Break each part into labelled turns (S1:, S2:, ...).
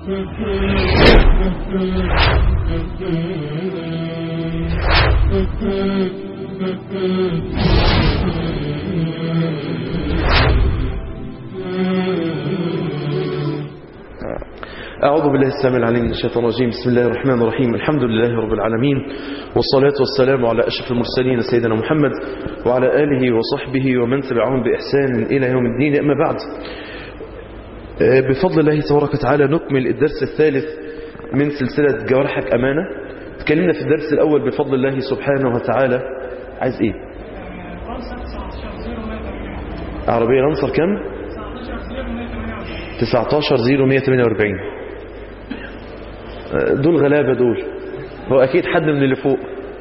S1: أعوذ بالله السامع العليم من الشيطان الرجيم بسم الله الرحمن الرحيم الحمد لله رب العالمين والصلاة والسلام على أشرف المرسلين سيدنا محمد وعلى آله وصحبه ومن تبعهم بإحسان إلى يوم الدين أما بعد بفضل الله تبارك وتعالى نكمل الدرس الثالث من سلسلة جوارحك أمانة تكلمنا في الدرس الأول بفضل الله سبحانه وتعالى عايز إيه عربية لانسر كم 19 0 148 دول غلابة دول هو أكيد حد من اللي فوق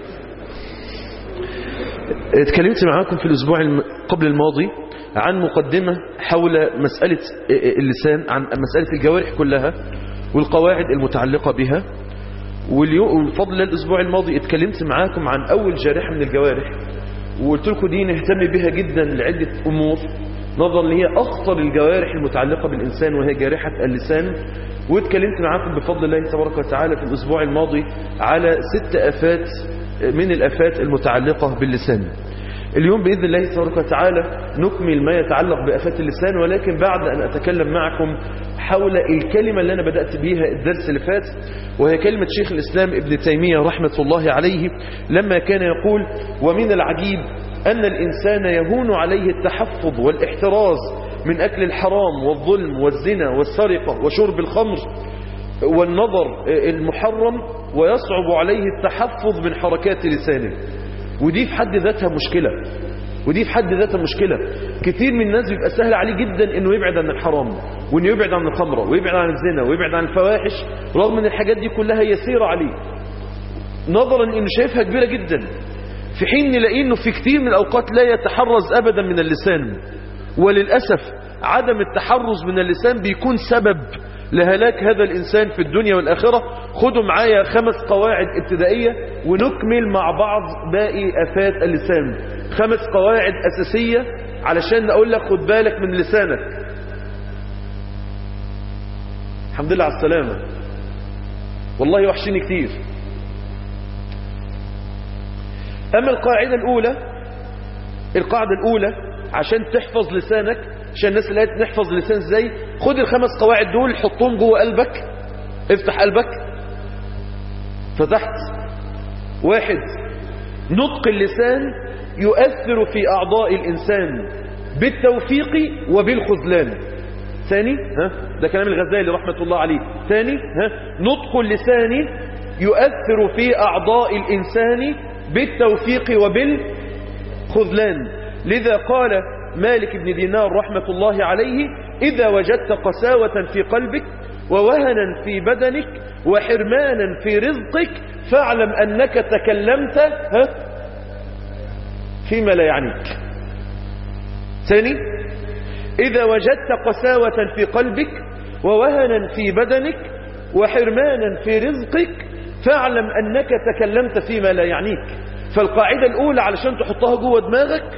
S1: اتكلمت معاكم في الأسبوع قبل الماضي عن مقدمة حول مسألة اللسان عن مسألة الجوارح كلها والقواعد المتعلقة بها والفضل الأسبوع الماضي اتكلمت معاكم عن أول جارحة من الجوارح وقلت لكم دي نهتم بها جدا لعدة أمور نظرا لهي أخطر الجوارح المتعلقة بالإنسان وهي جارحة اللسان واتكلمت معاكم بفضل الله تبارك وتعالى في الأسبوع الماضي على ست أفات من الأفات المتعلقة باللسان اليوم بإذن الله تبارك وتعالى نكمل ما يتعلق بأفات اللسان ولكن بعد أن أتكلم معكم حول الكلمة اللي أنا بدأت بيها الدرس اللي فات وهي كلمة شيخ الإسلام ابن تيمية رحمة الله عليه لما كان يقول ومن العجيب أن الإنسان يهون عليه التحفظ والاحتراز من أكل الحرام والظلم والزنا والسرقة وشرب الخمر والنظر المحرم ويصعب عليه التحفظ من حركات لسانه ودي في حد ذاتها مشكلة ودي في حد ذاتها مشكلة كثير من الناس بيبقى سهل عليه جدا انه يبعد عن الحرام وانه يبعد عن الخمرة ويبعد عن الزنا ويبعد عن الفواحش رغم ان الحاجات دي كلها يسيرة عليه نظرا انه شايفها كبيرة جدا في حين نلاقيه انه في كثير من الاوقات لا يتحرز ابدا من اللسان وللأسف عدم التحرز من اللسان بيكون سبب لهلاك هذا الإنسان في الدنيا والآخرة خدوا معايا خمس قواعد ابتدائية ونكمل مع بعض باقي أفات اللسان خمس قواعد أساسية علشان أقول لك خد بالك من لسانك الحمد لله على السلامة والله وحشيني كتير أما القاعدة الأولى القاعدة الأولى عشان تحفظ لسانك عشان الناس اللي نحفظ اللسان ازاي خد الخمس قواعد دول حطهم جوه قلبك افتح قلبك فتحت واحد نطق اللسان يؤثر في أعضاء الإنسان بالتوفيق وبالخذلان ثاني ها ده كلام الغزالي رحمة الله عليه ثاني ها نطق اللسان يؤثر في أعضاء الإنسان بالتوفيق وبالخذلان لذا قال مالك بن دينار رحمة الله عليه إذا وجدت قساوة في قلبك ووهنا في بدنك وحرمانا في رزقك فاعلم أنك تكلمت ها فيما لا يعنيك ثاني إذا وجدت قساوة في قلبك ووهنا في بدنك وحرمانا في رزقك فاعلم أنك تكلمت فيما لا يعنيك فالقاعدة الأولى علشان تحطها جوه دماغك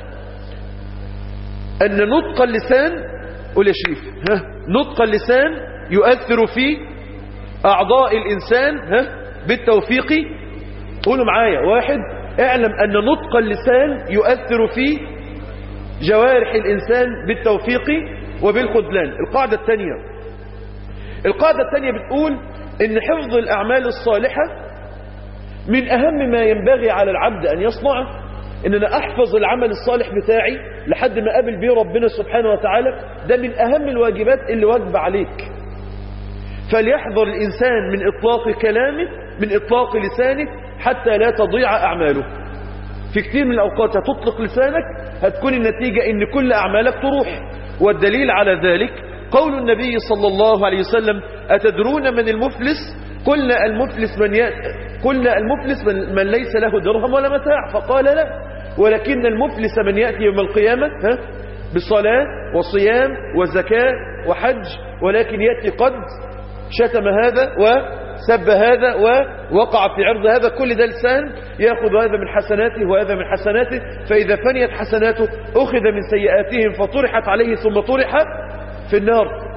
S1: أن نطق اللسان قول يا شريف ها نطق اللسان يؤثر في أعضاء الإنسان ها بالتوفيق قولوا معايا واحد اعلم أن نطق اللسان يؤثر في جوارح الإنسان بالتوفيق وبالخذلان القاعدة الثانية القاعدة الثانية بتقول ان حفظ الأعمال الصالحة من أهم ما ينبغي على العبد أن يصنعه ان انا احفظ العمل الصالح بتاعي لحد ما قابل بيه ربنا سبحانه وتعالى ده من اهم الواجبات اللي واجب عليك فليحذر الانسان من اطلاق كلامه من اطلاق لسانه حتى لا تضيع اعماله في كتير من الاوقات هتطلق لسانك هتكون النتيجة ان كل اعمالك تروح والدليل على ذلك قول النبي صلى الله عليه وسلم اتدرون من المفلس قلنا المفلس من يأتي قلنا المفلس من, من ليس له درهم ولا متاع فقال لا ولكن المفلس من يأتي يوم القيامة ها بصلاة وصيام وزكاة وحج ولكن يأتي قد شتم هذا وسب هذا ووقع في عرض هذا كل ده لسان يأخذ هذا من حسناته وهذا من حسناته فإذا فنيت حسناته أخذ من سيئاتهم فطرحت عليه ثم طرح في النار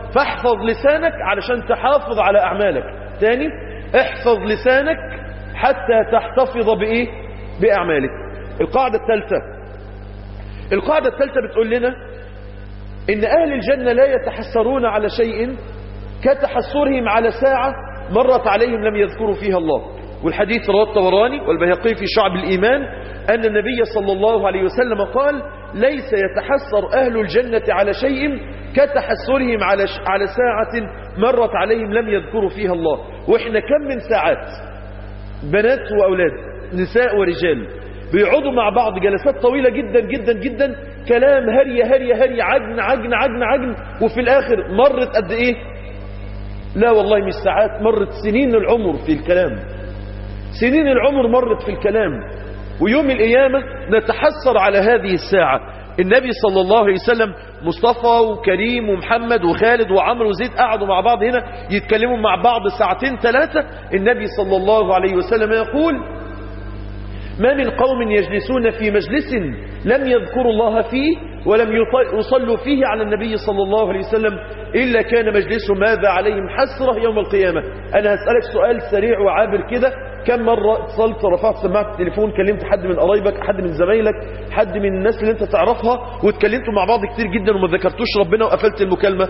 S1: فاحفظ لسانك علشان تحافظ على أعمالك تاني احفظ لسانك حتى تحتفظ بإيه بأعمالك القاعدة الثالثة القاعدة الثالثة بتقول لنا إن أهل الجنة لا يتحسرون على شيء كتحسرهم على ساعة مرت عليهم لم يذكروا فيها الله والحديث رواه الطبراني والبيهقي في شعب الإيمان أن النبي صلى الله عليه وسلم قال ليس يتحسر أهل الجنة على شيء كتحسرهم على على ساعة مرت عليهم لم يذكروا فيها الله وإحنا كم من ساعات بنات وأولاد نساء ورجال بيقعدوا مع بعض جلسات طويلة جدا جدا جدا كلام هري هري هري عجن عجن عجن عجن وفي الآخر مرت قد إيه لا والله مش ساعات مرت سنين العمر في الكلام سنين العمر مرت في الكلام ويوم القيامة نتحسر على هذه الساعة النبي صلى الله عليه وسلم مصطفى وكريم ومحمد وخالد وعمرو وزيد قعدوا مع بعض هنا يتكلموا مع بعض ساعتين ثلاثة النبي صلى الله عليه وسلم يقول ما من قوم يجلسون في مجلس لم يذكروا الله فيه ولم يصلوا فيه على النبي صلى الله عليه وسلم إلا كان مجلسهم ماذا عليهم حسرة يوم القيامة أنا هسألك سؤال سريع وعابر كده كم مرة اتصلت رفعت سماعة التليفون كلمت حد من قرايبك حد من زمايلك حد من الناس اللي انت تعرفها واتكلمتوا مع بعض كتير جدا وما ذكرتوش ربنا وقفلت المكالمة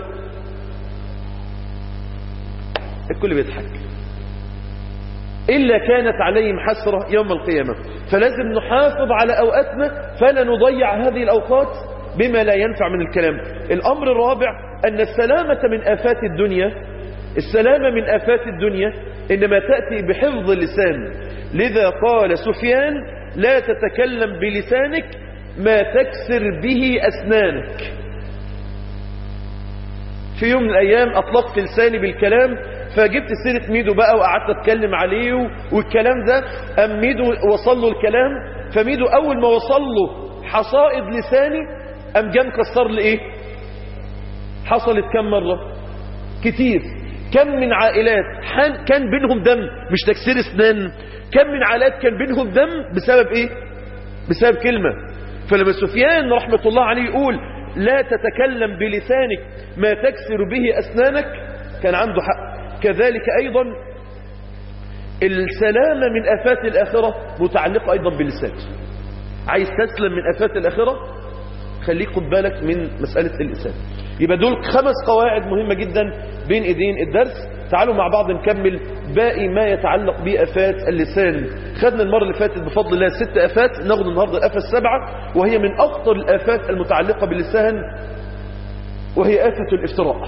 S1: الكل بيضحك إلا كانت عليهم حسرة يوم القيامة فلازم نحافظ على أوقاتنا فلا نضيع هذه الأوقات بما لا ينفع من الكلام الأمر الرابع أن السلامة من آفات الدنيا السلامة من آفات الدنيا إنما تأتي بحفظ اللسان لذا قال سفيان لا تتكلم بلسانك ما تكسر به أسنانك في يوم من الأيام أطلقت لساني بالكلام فجبت سيرة ميدو بقى وقعدت أتكلم عليه والكلام ده أم ميدو وصل له الكلام فميدو أول ما وصل له حصائد لساني أم جام كسر لي إيه حصلت كم مرة كتير كم من عائلات كان بينهم دم مش تكسير اسنان كم من عائلات كان بينهم دم بسبب ايه بسبب كلمة فلما سفيان رحمة الله عليه يقول لا تتكلم بلسانك ما تكسر به أسنانك كان عنده حق كذلك أيضا السلامة من آفات الآخرة متعلقة أيضا باللسان عايز تسلم من آفات الآخرة خليك خد بالك من مسألة اللسان يبقى دول خمس قواعد مهمة جدا بين ايدين الدرس تعالوا مع بعض نكمل باقي ما يتعلق بآفات اللسان خدنا المرة اللي فاتت بفضل الله ست آفات ناخد النهاردة الآفة السبعة وهي من أخطر الآفات المتعلقة باللسان وهي آفة الافتراء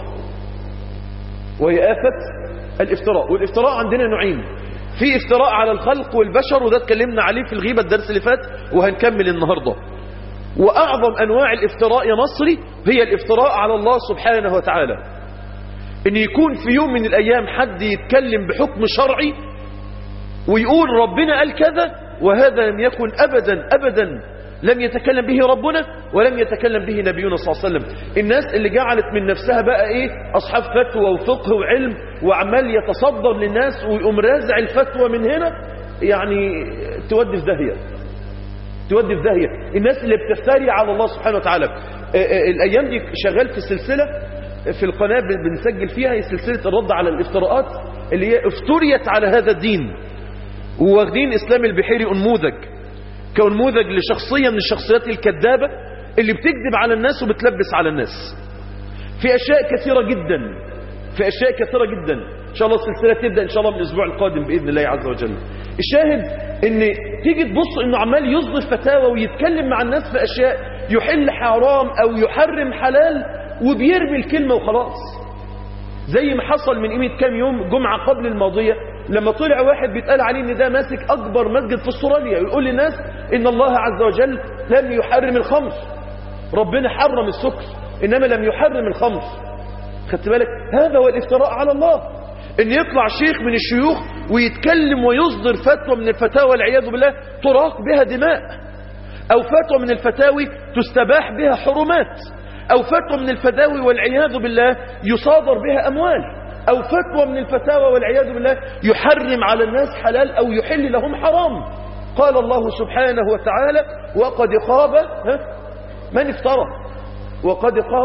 S1: وهي آفة الافتراء والافتراء عندنا نوعين في افتراء على الخلق والبشر وده اتكلمنا عليه في الغيبة الدرس اللي فات وهنكمل النهاردة وأعظم أنواع الافتراء يا مصري هي الافتراء على الله سبحانه وتعالى ان يكون في يوم من الأيام حد يتكلم بحكم شرعي ويقول ربنا قال كذا وهذا لم يكن أبدا أبدا لم يتكلم به ربنا ولم يتكلم به نبينا صلى الله عليه وسلم الناس اللي جعلت من نفسها بقى ايه اصحاب فتوى وفقه وعلم وعمال يتصدر للناس ويقوم رازع الفتوى من هنا يعني تودي في داهيه تودي في داهيه الناس اللي بتفتري على الله سبحانه وتعالى الايام دي شغال في سلسله في القناه بنسجل فيها هي سلسله الرد على الافتراءات اللي هي افتريت على هذا الدين وواخدين اسلام البحيري انموذج كنموذج لشخصية من الشخصيات الكذابة اللي بتكذب على الناس وبتلبس على الناس في أشياء كثيرة جدا في أشياء كثيرة جدا إن شاء الله السلسلة تبدأ إن شاء الله من الأسبوع القادم بإذن الله عز وجل الشاهد إن تيجي تبص إنه عمال يصدر فتاوى ويتكلم مع الناس في أشياء يحل حرام أو يحرم حلال وبيرمي الكلمة وخلاص زي ما حصل من قيمة كام يوم جمعة قبل الماضية لما طلع واحد بيتقال عليه ان ده ماسك اكبر مسجد في استراليا يقول للناس ان الله عز وجل لم يحرم الخمر ربنا حرم السكر انما لم يحرم الخمر خدت بالك هذا هو الافتراء على الله ان يطلع شيخ من الشيوخ ويتكلم ويصدر فتوى من الفتاوى والعياذ بالله تراق بها دماء او فتوى من الفتاوي تستباح بها حرمات او فتوى من الفتاوي والعياذ بالله يصادر بها اموال أو فتوى من الفتاوى والعياذ بالله يحرم على الناس حلال أو يحل لهم حرام قال الله سبحانه وتعالى وقد خاب ها من افترى وقد خاب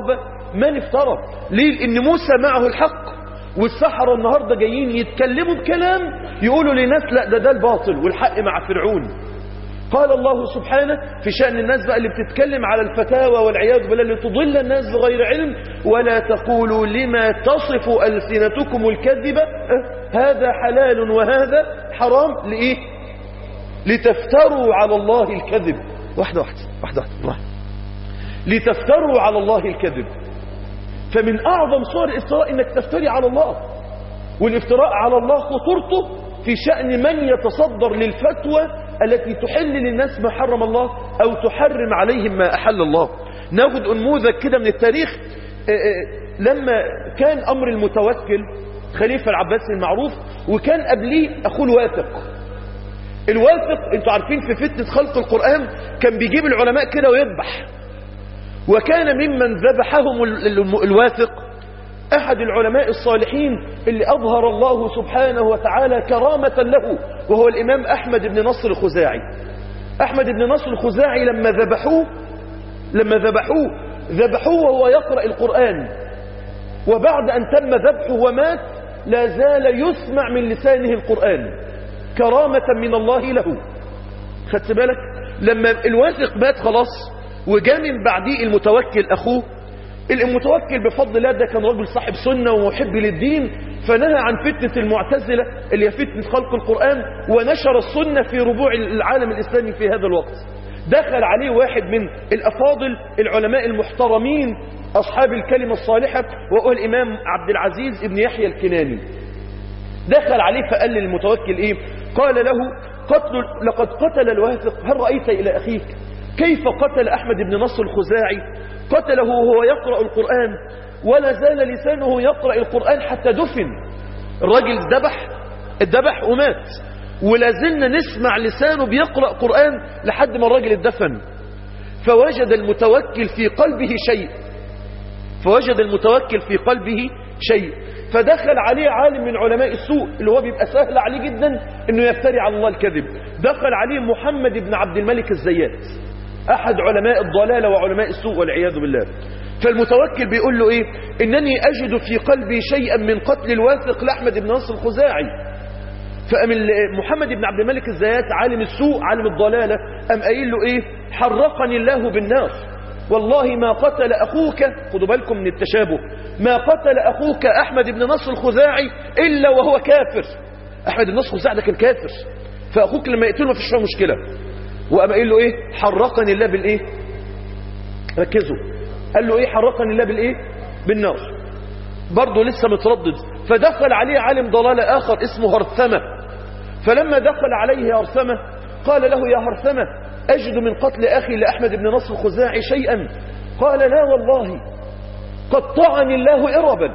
S1: من افترى ليه لان موسى معه الحق والسحرة النهاردة جايين يتكلموا بكلام يقولوا لناس لا ده ده الباطل والحق مع فرعون قال الله سبحانه في شأن الناس بقى اللي بتتكلم على الفتاوى والعياذ بالله لتضل الناس بغير علم ولا تقولوا لما تصف ألسنتكم الكذبة أه هذا حلال وهذا حرام لإيه لتفتروا على الله الكذب واحدة واحدة واحدة واحدة واحدة. لتفتروا على الله الكذب فمن أعظم صور الافتراء إنك تفتري على الله والافتراء على الله خطورته في شأن من يتصدر للفتوى التي تحل للناس ما حرم الله أو تحرم عليهم ما أحل الله ناخد أنموذج كده من التاريخ آه، آه، لما كان أمر المتوكل خليفة العباس المعروف وكان قبليه أخوه الواثق الواثق انتوا عارفين في فتنة خلق القرآن كان بيجيب العلماء كده ويذبح وكان ممن ذبحهم ال- ال- الواثق أحد العلماء الصالحين اللي أظهر الله سبحانه وتعالى كرامة له وهو الإمام أحمد بن نصر الخزاعي أحمد بن نصر الخزاعي لما ذبحوه لما ذبحوه ذبحوه وهو يقرأ القرآن وبعد أن تم ذبحه ومات لا زال يسمع من لسانه القرآن كرامة من الله له خدت بالك لما الواثق مات خلاص وجاء من بعديه المتوكل أخوه المتوكل بفضل الله ده كان رجل صاحب سنة ومحب للدين فنهى عن فتنة المعتزلة اللي هي فتنة خلق القرآن ونشر السنة في ربوع العالم الإسلامي في هذا الوقت دخل عليه واحد من الأفاضل العلماء المحترمين أصحاب الكلمة الصالحة وهو الإمام عبد العزيز ابن يحيى الكناني دخل عليه فقال للمتوكل إيه قال له قتل لقد قتل الواثق هل رأيت إلى أخيك كيف قتل أحمد بن نصر الخزاعي قتله وهو يقرأ القرآن ولا زال لسانه يقرأ القرآن حتى دفن الراجل ذبح اتذبح ومات ولا زلنا نسمع لسانه بيقرأ قرآن لحد ما الراجل اتدفن فوجد المتوكل في قلبه شيء فوجد المتوكل في قلبه شيء فدخل عليه عالم من علماء السوء اللي هو بيبقى سهل عليه جدا انه يفتري على الله الكذب دخل عليه محمد بن عبد الملك الزيات احد علماء الضلالة وعلماء السوء والعياذ بالله فالمتوكل بيقول له ايه انني اجد في قلبي شيئا من قتل الواثق لاحمد بن نصر الخزاعي فقام ال- محمد بن عبد الملك الزيات عالم السوء عالم الضلالة قام قايل له ايه حرقني الله بالنار والله ما قتل أخوك خدوا بالكم من التشابه ما قتل أخوك أحمد بن نصر الخزاعي إلا وهو كافر أحمد بن نصر الخزاعي ده كان كافر فأخوك لما يقتله ما فيش فيها مشكلة وقام قايل له إيه حرقني الله بالإيه ركزوا قال له إيه حرقني الله بالإيه بالنار برضه لسه متردد فدخل عليه عالم ضلال آخر اسمه هرثمة فلما دخل عليه هرثمة قال له يا هرثمة أجد من قتل أخي لأحمد بن نصر الخزاعي شيئا قال لا والله قطعني الله إربا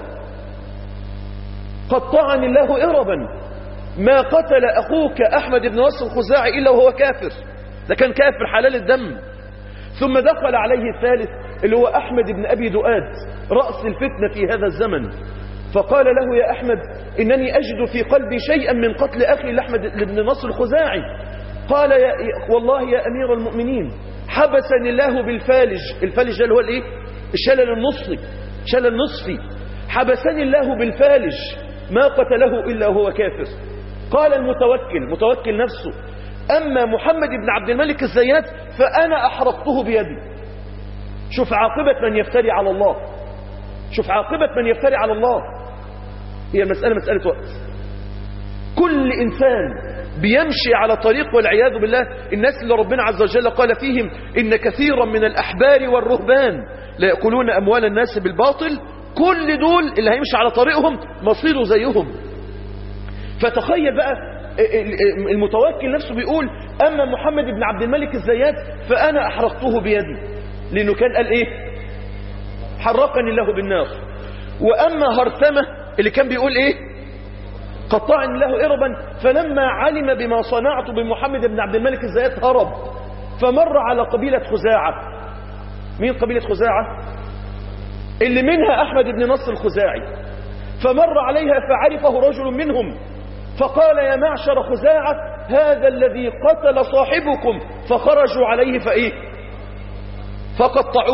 S1: قطعني الله إربا ما قتل أخوك أحمد بن نصر الخزاعي إلا وهو كافر ده كان كافر حلال الدم ثم دخل عليه الثالث اللي هو أحمد بن أبي دؤاد رأس الفتنة في هذا الزمن فقال له يا أحمد إنني أجد في قلبي شيئا من قتل أخي لأحمد بن نصر الخزاعي قال يا والله يا أمير المؤمنين حبسني الله بالفالج الفالج ده اللي هو الايه الشلل النصفي شلل نصفي حبسني الله بالفالج ما قتله إلا وهو كافر قال المتوكل متوكل نفسه أما محمد بن عبد الملك الزيات فأنا أحرقته بيدي شوف عاقبة من يفتري على الله شوف عاقبة من يفتري على الله هي المسألة مسألة وقت كل إنسان بيمشي على طريق والعياذ بالله الناس اللي ربنا عز وجل قال فيهم إن كثيرا من الأحبار والرهبان لا يأكلون أموال الناس بالباطل كل دول اللي هيمشي على طريقهم مصيره زيهم فتخيل بقى المتوكل نفسه بيقول أما محمد بن عبد الملك الزيات فأنا أحرقته بيدي لأنه كان قال إيه حرقني الله بالنار وأما هرثمة اللي كان بيقول إيه قطعني الله إربا فلما علم بما صنعت بمحمد بن عبد الملك الزيات هرب فمر على قبيلة خزاعة مين قبيلة خزاعة اللي منها أحمد بن نصر الخزاعي فمر عليها فعرفه رجل منهم فقال يا معشر خزاعة هذا الذي قتل صاحبكم فخرجوا عليه فإيه فقطعوه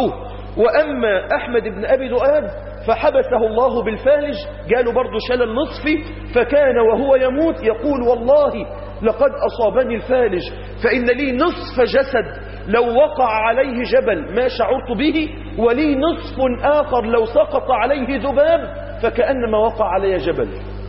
S1: وأما أحمد بن أبي دؤاد فحبسه الله بالفالج قالوا برضو شلل نصفي فكان وهو يموت يقول والله لقد أصابني الفالج فإن لي نصف جسد لو وقع عليه جبل ما شعرت به ولي نصف آخر لو سقط عليه ذباب فكأنما وقع علي جبل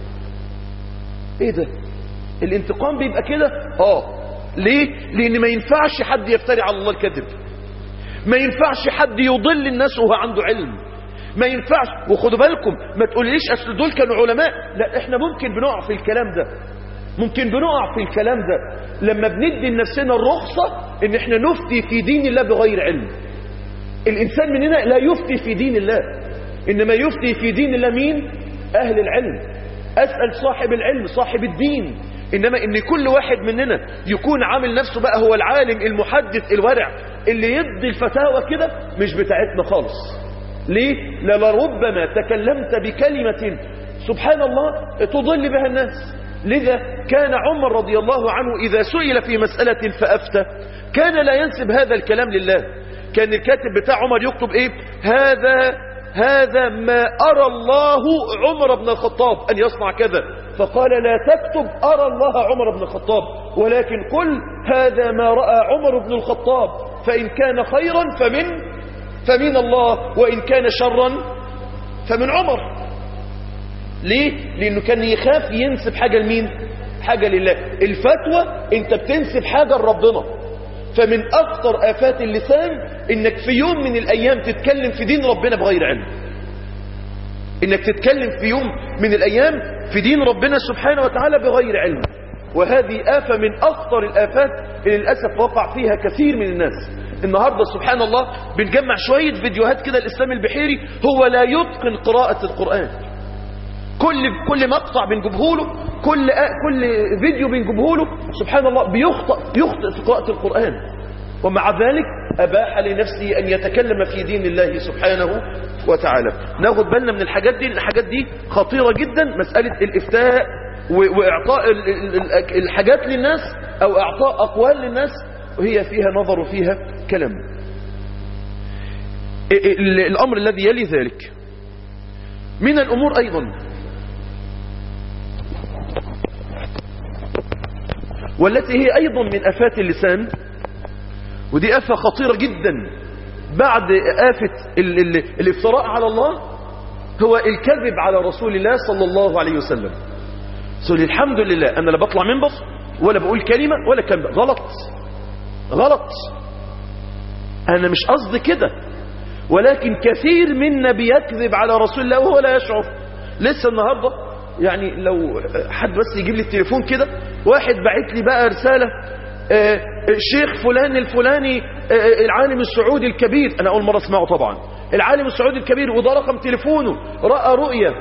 S1: ايه ده الانتقام بيبقى كده اه ليه لان ما ينفعش حد يفتري على الله الكذب ما ينفعش حد يضل الناس وهو عنده علم ما ينفعش وخدوا بالكم ما تقوليش اصل دول كانوا علماء لا احنا ممكن بنقع في الكلام ده ممكن بنقع في الكلام ده لما بندي لنفسنا الرخصة ان احنا نفتي في دين الله بغير علم الانسان مننا لا يفتي في دين الله انما يفتي في دين الله مين اهل العلم اسأل صاحب العلم صاحب الدين انما ان كل واحد مننا يكون عامل نفسه بقى هو العالم المحدث الورع اللي يدي الفتاوى كده مش بتاعتنا خالص ليه لربما تكلمت بكلمة سبحان الله تضل بها الناس لذا كان عمر رضي الله عنه إذا سئل في مسألة فأفتى كان لا ينسب هذا الكلام لله كان الكاتب بتاع عمر يكتب إيه هذا هذا ما أرى الله عمر بن الخطاب أن يصنع كذا فقال لا تكتب أرى الله عمر بن الخطاب ولكن قل هذا ما رأى عمر بن الخطاب فإن كان خيرا فمن فمن الله وإن كان شرا فمن عمر ليه؟ لأنه كان يخاف ينسب حاجة لمين؟ حاجة لله الفتوى انت بتنسب حاجة لربنا فمن أخطر آفات اللسان انك في يوم من الأيام تتكلم في دين ربنا بغير علم انك تتكلم في يوم من الأيام في دين ربنا سبحانه وتعالى بغير علم وهذه آفة من أخطر الآفات اللي للأسف وقع فيها كثير من الناس النهاردة سبحان الله بنجمع شوية فيديوهات كده الإسلام البحيري هو لا يتقن قراءة القرآن كل كل مقطع بنجيبه له كل كل فيديو بنجيبه له سبحان الله بيخطئ يخطئ في قراءة القرآن ومع ذلك أباح لنفسه أن يتكلم في دين الله سبحانه وتعالى ناخد بالنا من الحاجات دي الحاجات دي خطيرة جدا مسألة الإفتاء وإعطاء الحاجات للناس أو إعطاء أقوال للناس وهي فيها نظر وفيها كلام الأمر الذي يلي ذلك من الأمور أيضا والتي هي أيضا من أفات اللسان ودي أفة خطيرة جدا بعد آفة ال ال الافتراء على الله هو الكذب على رسول الله صلى الله عليه وسلم سؤال الحمد لله أنا لا بطلع منبر ولا بقول كلمة ولا كلمة غلط غلط أنا مش قصدي كده ولكن كثير منا بيكذب على رسول الله وهو لا يشعر لسه النهاردة يعني لو حد بس يجيب لي التليفون كده واحد بعت لي بقى رسالة آه الشيخ فلان الفلاني آه العالم السعودي الكبير أنا أول مرة اسمعه طبعا العالم السعودي الكبير وده رقم تليفونه رأى رؤية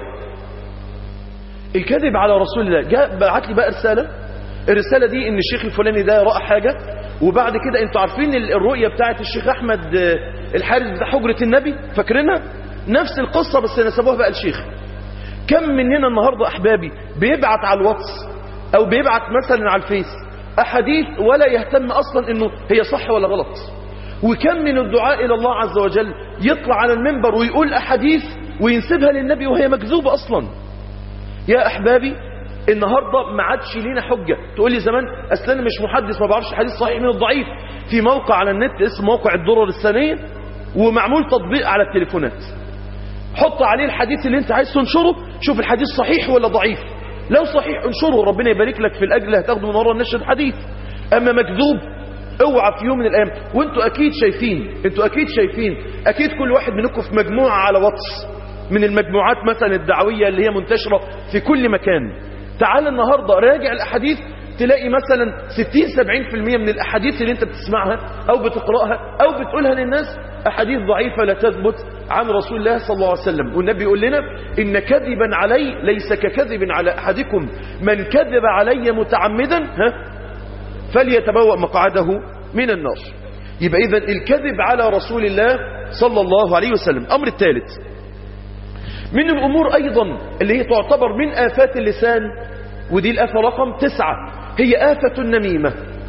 S1: الكذب على رسول الله جاء بعت لي بقى رسالة الرسالة دي ان الشيخ الفلاني ده رأى حاجة وبعد كده انتوا عارفين الرؤية بتاعت الشيخ احمد الحارس بتاع حجرة النبي فاكرينها نفس القصة بس نسبوها بقى الشيخ كم مننا النهاردة احبابي بيبعت على الواتس او بيبعت مثلا على الفيس احاديث ولا يهتم اصلا انه هي صح ولا غلط وكم من الدعاء الى الله عز وجل يطلع على المنبر ويقول احاديث وينسبها للنبي وهي مكذوبة اصلا يا احبابي النهاردة ما عادش لينا حجة تقول لي زمان اصل انا مش محدث ما بعرفش حديث صحيح من الضعيف في موقع على النت اسمه موقع الدرر الثانية ومعمول تطبيق على التليفونات حط عليه الحديث اللي انت عايز تنشره شوف الحديث صحيح ولا ضعيف لو صحيح انشره ربنا يبارك لك في الاجل هتاخده من ورا النشر الحديث اما مكذوب اوعى في يوم من الايام وانتوا اكيد شايفين انتوا اكيد شايفين اكيد كل واحد منكم في مجموعة على واتس من المجموعات مثلا الدعوية اللي هي منتشرة في كل مكان تعال النهاردة راجع الأحاديث تلاقي مثلا 60-70% من الأحاديث اللي انت بتسمعها أو بتقرأها أو بتقولها للناس أحاديث ضعيفة لا تثبت عن رسول الله صلى الله عليه وسلم والنبي يقول لنا إن كذبا علي ليس ككذب على أحدكم من كذب علي متعمدا ها فليتبوأ مقعده من النار يبقى إذا الكذب على رسول الله صلى الله عليه وسلم أمر الثالث من الأمور أيضا اللي هي تعتبر من آفات اللسان ودي الآفة رقم تسعة هي آفة النميمة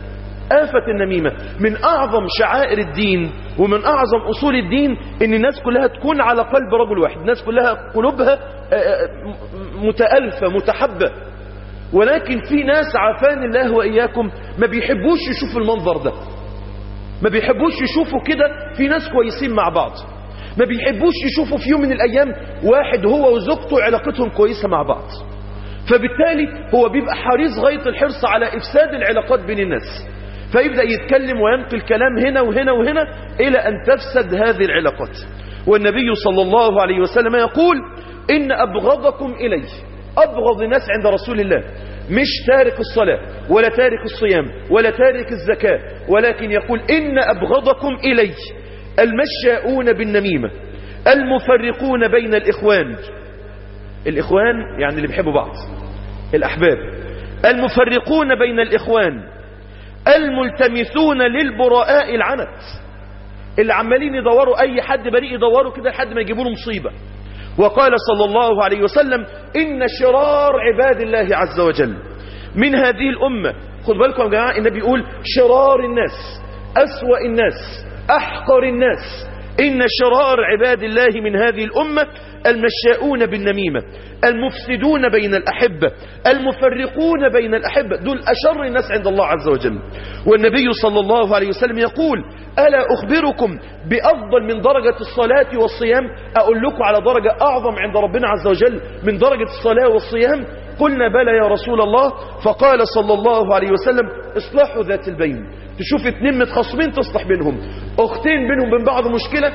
S1: آفة النميمة من أعظم شعائر الدين ومن أعظم أصول الدين إن الناس كلها تكون على قلب رجل واحد الناس كلها قلوبها متألفة متحبة ولكن في ناس عافان الله وإياكم ما بيحبوش يشوفوا المنظر ده ما بيحبوش يشوفوا كده في ناس كويسين مع بعض ما بيحبوش يشوفوا في يوم من الأيام واحد هو وزوجته علاقتهم كويسة مع بعض فبالتالي هو بيبقى حريص غاية الحرص على إفساد العلاقات بين الناس فيبدأ يتكلم وينقل كلام هنا وهنا وهنا إلى أن تفسد هذه العلاقات والنبي صلى الله عليه وسلم يقول إن أبغضكم إلي أبغض الناس عند رسول الله مش تارك الصلاة ولا تارك الصيام ولا تارك الزكاة ولكن يقول إن أبغضكم إلي المشاؤون بالنميمة المفرقون بين الإخوان الإخوان يعني اللي بيحبوا بعض الأحباب المفرقون بين الإخوان الملتمسون للبراء العنت اللي عمالين يدوروا أي حد بريء يدوروا كده لحد ما يجيبوا له مصيبة وقال صلى الله عليه وسلم إن شرار عباد الله عز وجل من هذه الأمة خد بالكم يا جماعة النبي يقول شرار الناس أسوأ الناس أحقر الناس إن شرار عباد الله من هذه الأمة المشاؤون بالنميمة المفسدون بين الأحبة المفرقون بين الأحبة دول أشر الناس عند الله عز وجل والنبي صلى الله عليه وسلم يقول ألا أخبركم بأفضل من درجة الصلاة والصيام أقول لكم على درجة أعظم عند ربنا عز وجل من درجة الصلاة والصيام قلنا بلى يا رسول الله فقال صلى الله عليه وسلم اصلاحوا ذات البين تشوف اتنين متخاصمين تصلح بينهم اختين بينهم بين بعض مشكلة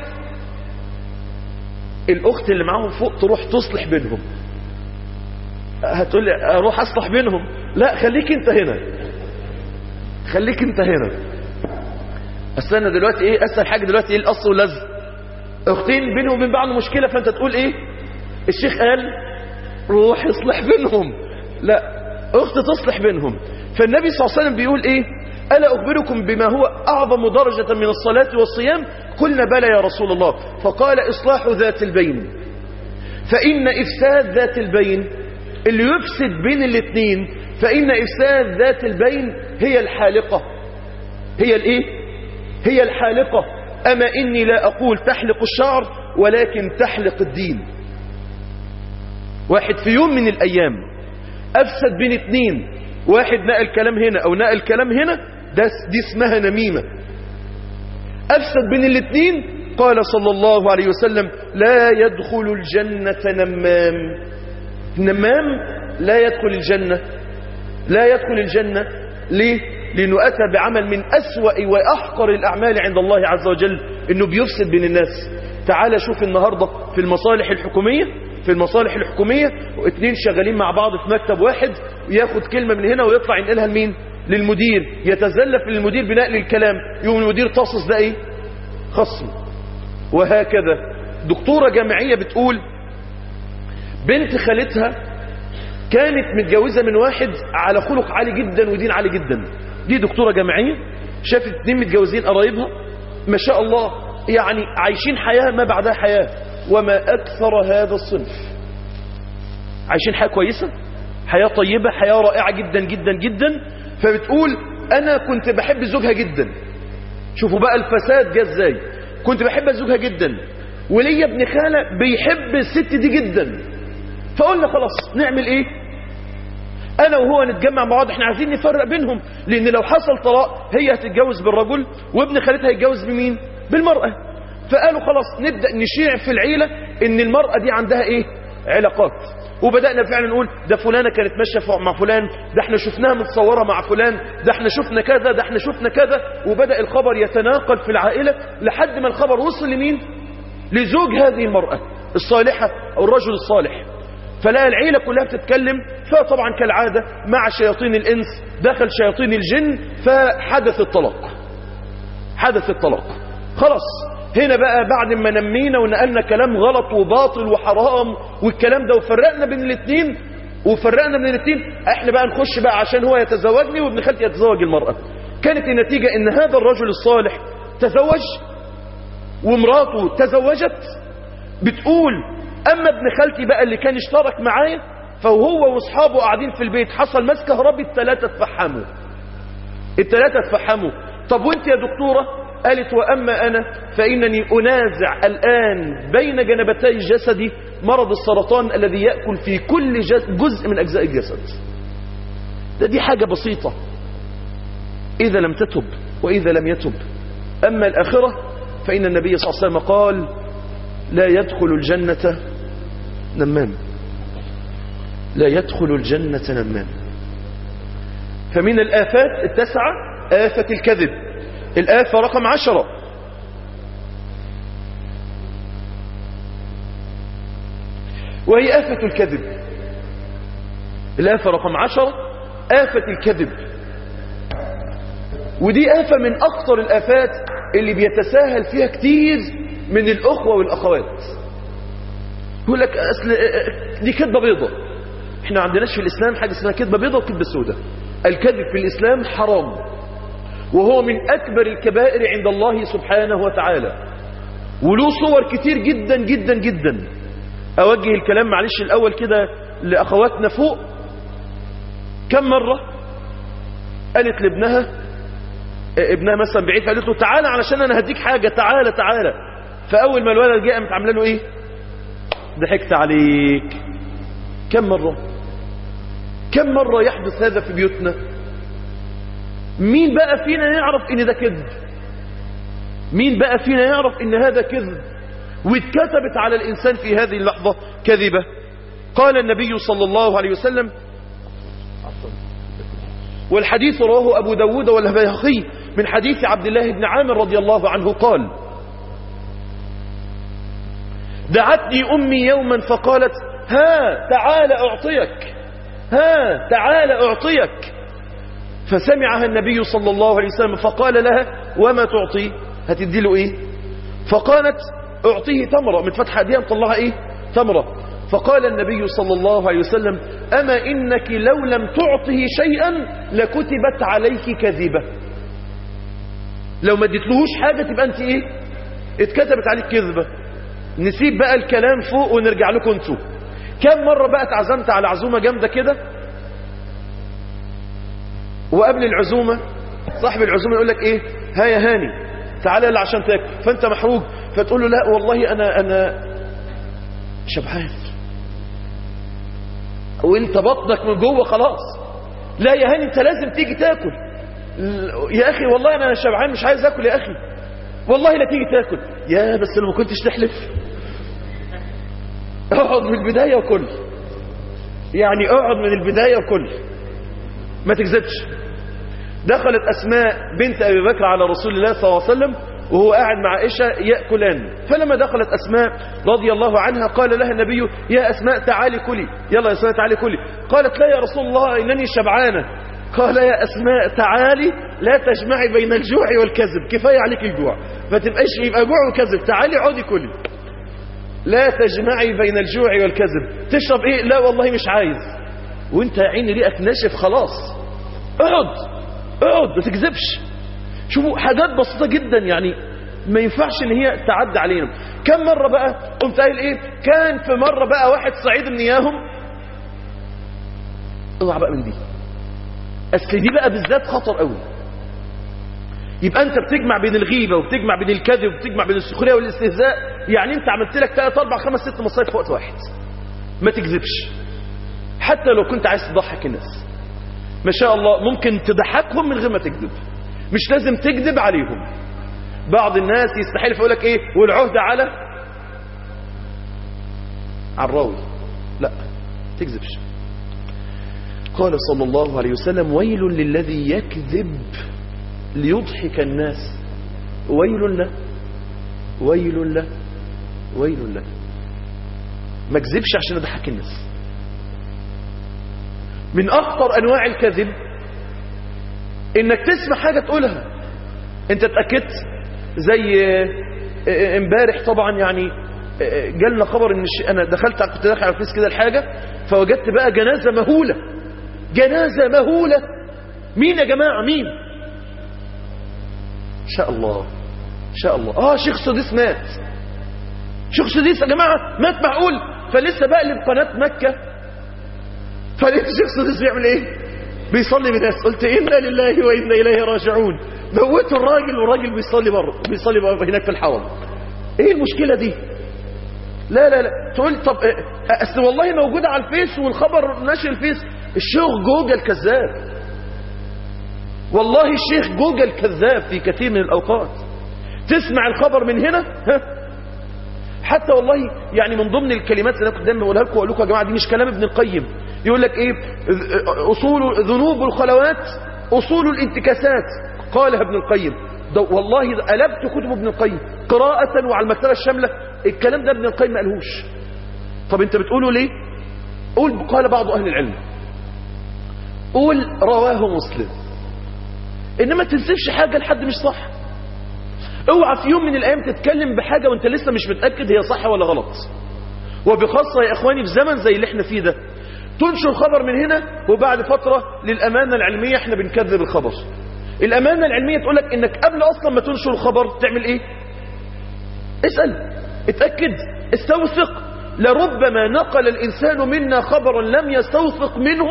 S1: الاخت اللي معاهم فوق تروح تصلح بينهم هتقول لي اروح اصلح بينهم لا خليك انت هنا خليك انت هنا استنى دلوقتي ايه اسهل حاجه دلوقتي ايه القص واللزق اختين بينهم وبين بعض مشكله فانت تقول ايه الشيخ قال روح اصلح بينهم لا اخت تصلح بينهم فالنبي صلى الله عليه وسلم بيقول ايه ألا أخبركم بما هو أعظم درجة من الصلاة والصيام قلنا بلى يا رسول الله فقال إصلاح ذات البين فإن إفساد ذات البين اللي يفسد بين الاثنين فإن إفساد ذات البين هي الحالقة هي الإيه؟ هي الحالقة أما إني لا أقول تحلق الشعر ولكن تحلق الدين واحد في يوم من الأيام أفسد بين اثنين واحد نقل كلام هنا أو نقل كلام هنا ده دي اسمها نميمة أفسد بين الاثنين قال صلى الله عليه وسلم لا يدخل الجنة نمام نمام لا يدخل الجنة لا يدخل الجنة ليه؟ لأنه أتى بعمل من أسوأ وأحقر الأعمال عند الله عز وجل أنه بيفسد بين الناس تعال شوف النهاردة في المصالح الحكومية في المصالح الحكومية واثنين شغالين مع بعض في مكتب واحد وياخد كلمة من هنا ويطلع ينقلها لمين للمدير يتزلف للمدير بنقل الكلام يوم المدير تصص ده ايه خصم وهكذا دكتورة جامعية بتقول بنت خالتها كانت متجوزة من واحد على خلق عالي جدا ودين عالي جدا دي دكتورة جامعية شافت اتنين متجوزين قرايبها ما شاء الله يعني عايشين حياة ما بعدها حياة وما أكثر هذا الصنف عايشين حياة كويسة حياة طيبة حياة رائعة جدا جدا جدا فبتقول أنا كنت بحب زوجها جدا شوفوا بقى الفساد جه ازاي كنت بحب زوجها جدا وليا ابن خالة بيحب الست دي جدا فقلنا خلاص نعمل ايه انا وهو نتجمع مع بعض احنا عايزين نفرق بينهم لان لو حصل طلاق هي هتتجوز بالرجل وابن خالتها هيتجوز بمين بالمرأة فقالوا خلاص نبدأ نشيع في العيلة ان المرأة دي عندها ايه علاقات وبدأنا فعلا نقول ده فلانة كانت ماشية مع فلان ده احنا شفناها متصورة مع فلان ده احنا شفنا كذا ده احنا شفنا كذا وبدأ الخبر يتناقل في العائلة لحد ما الخبر وصل لمين لزوج هذه المرأة الصالحة او الرجل الصالح فلا العيلة كلها بتتكلم فطبعا كالعادة مع شياطين الإنس دخل شياطين الجن فحدث الطلاق حدث الطلاق خلاص هنا بقى بعد ما نمينا ونقلنا كلام غلط وباطل وحرام والكلام ده وفرقنا بين الاثنين وفرقنا بين الاثنين احنا بقى نخش بقى عشان هو يتزوجني وابن خالتي يتزوج المرأة كانت النتيجة ان هذا الرجل الصالح تزوج ومراته تزوجت بتقول اما ابن خالتي بقى اللي كان اشترك معايا فهو واصحابه قاعدين في البيت حصل مس كهربي الثلاثة اتفحموا الثلاثة تفحموا طب وانت يا دكتورة قالت وأما أنا فإنني أنازع الآن بين جنبتي جسدي مرض السرطان الذي يأكل في كل جزء من أجزاء الجسد ده دي حاجة بسيطة إذا لم تتب وإذا لم يتب أما الآخرة فإن النبي صلى الله عليه وسلم قال لا يدخل الجنة نمام لا يدخل الجنة نمام فمن الآفات التسعة آفة الكذب الآفة رقم عشرة وهي آفة الكذب الآفة رقم عشرة آفة الكذب ودي آفة من أخطر الآفات اللي بيتساهل فيها كتير من الأخوة والأخوات يقول لك أصل دي كذبة بيضة احنا عندناش في الإسلام حاجة اسمها كذبة بيضة وكذبة سوداء الكذب في الإسلام حرام وهو من أكبر الكبائر عند الله سبحانه وتعالى وله صور كتير جدا جدا جدا أوجه الكلام معلش الأول كده لأخواتنا فوق كم مرة قالت لابنها ابنها مثلا بعيد قالت له تعالى علشان أنا هديك حاجة تعالى تعالى فأول ما الولد جاء قامت عامله له إيه ضحكت عليك كم مرة كم مرة يحدث هذا في بيوتنا مين بقى فينا يعرف ان ده كذب مين بقى فينا يعرف ان هذا كذب واتكتبت على الانسان في هذه اللحظة كذبة قال النبي صلى الله عليه وسلم والحديث رواه ابو داود والبيهقي من حديث عبد الله بن عامر رضي الله عنه قال دعتني امي يوما فقالت ها تعال اعطيك ها تعال اعطيك فسمعها النبي صلى الله عليه وسلم فقال لها وما تعطي هتدي له ايه فقالت اعطيه تمرة من فتح ايديها مطلعها ايه تمرة فقال النبي صلى الله عليه وسلم اما انك لو لم تعطه شيئا لكتبت عليك كذبة لو ما اديتلهوش حاجة تبقى انت ايه اتكتبت عليك كذبة نسيب بقى الكلام فوق ونرجع لكم انتوا كم مرة بقى اتعزمت على عزومة جامدة كده وقبل العزومة صاحب العزومة يقول لك ايه ها يا هاني تعالى يلا عشان تاكل فانت محروق فتقول له لا والله انا انا شبعان وانت بطنك من جوه خلاص لا يا هاني انت لازم تيجي تاكل يا اخي والله انا شبعان مش عايز اكل يا اخي والله لا تيجي تاكل يا بس لو ما كنتش تحلف اقعد من البداية وكل يعني اقعد من البداية وكل ما تكذبش دخلت أسماء بنت أبي بكر على رسول الله صلى الله عليه وسلم وهو قاعد مع عائشة يأكلان فلما دخلت أسماء رضي الله عنها قال لها النبي يا أسماء تعالي كلي يلا يا أسماء تعالي كلي قالت لا يا رسول الله إنني شبعانة قال يا أسماء تعالي لا تجمعي بين الجوع والكذب كفاية عليك الجوع ما تبقاش يبقى جوع وكذب تعالي عودي كلي لا تجمعي بين الجوع والكذب تشرب ايه لا والله مش عايز وانت يا عيني ريقك ناشف خلاص اقعد اقعد ما تكذبش شوفوا حاجات بسيطة جدا يعني ما ينفعش ان هي تعدي علينا كم مرة بقى قمت قايل ايه كان في مرة بقى واحد صعيد من اياهم اوعى بقى من دي اصل دي بقى بالذات خطر قوي يبقى انت بتجمع بين الغيبة وبتجمع بين الكذب وبتجمع بين السخرية والاستهزاء يعني انت عملت لك 3 4 5 6 مصايب في وقت واحد ما تكذبش حتى لو كنت عايز تضحك الناس ما شاء الله ممكن تضحكهم من غير ما تكذب مش لازم تكذب عليهم بعض الناس يستحيل يقول لك ايه والعهد على على الراوي لا تكذبش قال صلى الله عليه وسلم ويل للذي يكذب ليضحك الناس ويل له ويل له ويل له ما كذبش عشان اضحك الناس من اخطر انواع الكذب انك تسمع حاجه تقولها انت اتاكدت زي امبارح طبعا يعني جالنا خبر ان انا دخلت كنت داخل على الفيس كده الحاجه فوجدت بقى جنازه مهوله جنازه مهوله مين يا جماعه مين ان شاء الله ان شاء الله اه شيخ سديس مات شيخ سديس يا جماعه مات معقول فلسه بقلب قناه مكه فلقيت الشيخ سديس بيعمل ايه بيصلي بناس قلت إنا لله وإنا إليه راجعون موتوا الراجل والراجل بيصلي بره بيصلي بره هناك في الحرم ايه المشكلة دي لا لا لا تقول طب اه، اصل والله موجودة على الفيس والخبر ناشر الفيس الشيخ جوجل كذاب والله الشيخ جوجل كذاب في كثير من الأوقات تسمع الخبر من هنا ها حتى والله يعني من ضمن الكلمات اللي انا كنت دايما بقولها لكم واقول لكم يا جماعه دي مش كلام ابن القيم يقول لك ايه اصول ذنوب الخلوات اصول الانتكاسات قالها ابن القيم ده والله الفت كتب ابن القيم قراءه وعلى المكتبه الشامله الكلام ده ابن القيم ما قالهوش طب انت بتقوله ليه قول قال بعض اهل العلم قول رواه مسلم انما تنسبش حاجه لحد مش صح اوعى في يوم من الايام تتكلم بحاجه وانت لسه مش متاكد هي صح ولا غلط وبخاصه يا اخواني في زمن زي اللي احنا فيه ده تنشر خبر من هنا وبعد فتره للامانه العلميه احنا بنكذب الخبر الامانه العلميه تقول لك انك قبل اصلا ما تنشر الخبر تعمل ايه اسال اتاكد استوثق لربما نقل الانسان منا خبرا لم يستوثق منه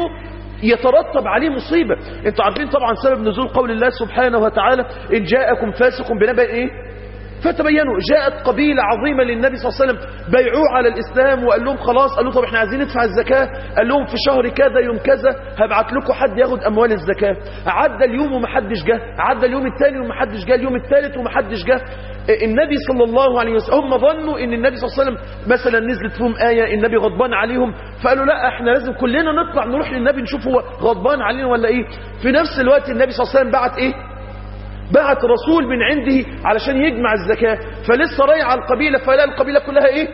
S1: يترتب عليه مصيبة انتوا عارفين طبعا سبب نزول قول الله سبحانه وتعالى إن جاءكم فاسق بنبأ إيه فتبينوا جاءت قبيلة عظيمة للنبي صلى الله عليه وسلم بيعوه على الإسلام وقال لهم خلاص قال لهم طب احنا عايزين ندفع الزكاة قال لهم في شهر كذا يوم كذا هبعت لكم حد ياخد أموال الزكاة عدى اليوم ومحدش جه عدى اليوم الثاني ومحدش جه اليوم الثالث ومحدش جه النبي صلى الله عليه وسلم هم ظنوا ان النبي صلى الله عليه وسلم مثلا نزلت فيهم آية النبي غضبان عليهم فقالوا لا احنا لازم كلنا نطلع نروح للنبي نشوف هو غضبان علينا ولا ايه في نفس الوقت النبي صلى الله عليه وسلم بعت ايه بعت رسول من عنده علشان يجمع الزكاة فلسه رايح على القبيلة فلا القبيلة كلها ايه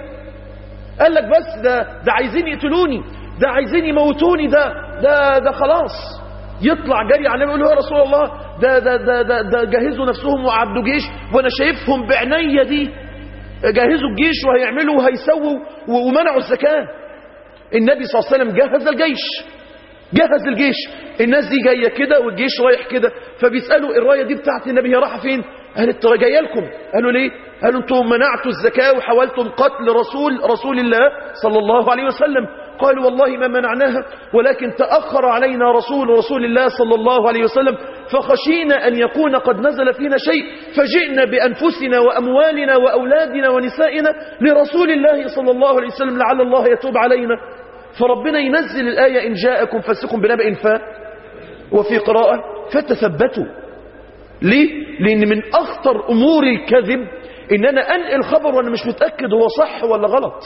S1: قال لك بس ده ده عايزين يقتلوني ده عايزين يموتوني ده ده ده خلاص يطلع جري على النبي يقول له يا رسول الله ده ده ده ده, ده جهزوا نفسهم وعبدوا جيش وانا شايفهم بعينيا دي جهزوا الجيش وهيعملوا وهيسووا ومنعوا الزكاة النبي صلى الله عليه وسلم جهز الجيش جهز الجيش الناس دي جايه كده والجيش رايح كده فبيسالوا الرايه دي بتاعت النبي هي رايحه فين قالت جايه لكم قالوا ليه قالوا انتم منعتوا الزكاه وحاولتم قتل رسول رسول الله صلى الله عليه وسلم قالوا والله ما منعناها ولكن تاخر علينا رسول رسول الله صلى الله عليه وسلم فخشينا ان يكون قد نزل فينا شيء فجئنا بانفسنا واموالنا واولادنا ونسائنا لرسول الله صلى الله عليه وسلم لعل الله يتوب علينا فربنا ينزل الآية إن جاءكم فاسق بنبأ فا وفي قراءة فتثبتوا ليه؟ لأن من أخطر أمور الكذب إن أنا أنقل خبر وأنا مش متأكد هو صح ولا غلط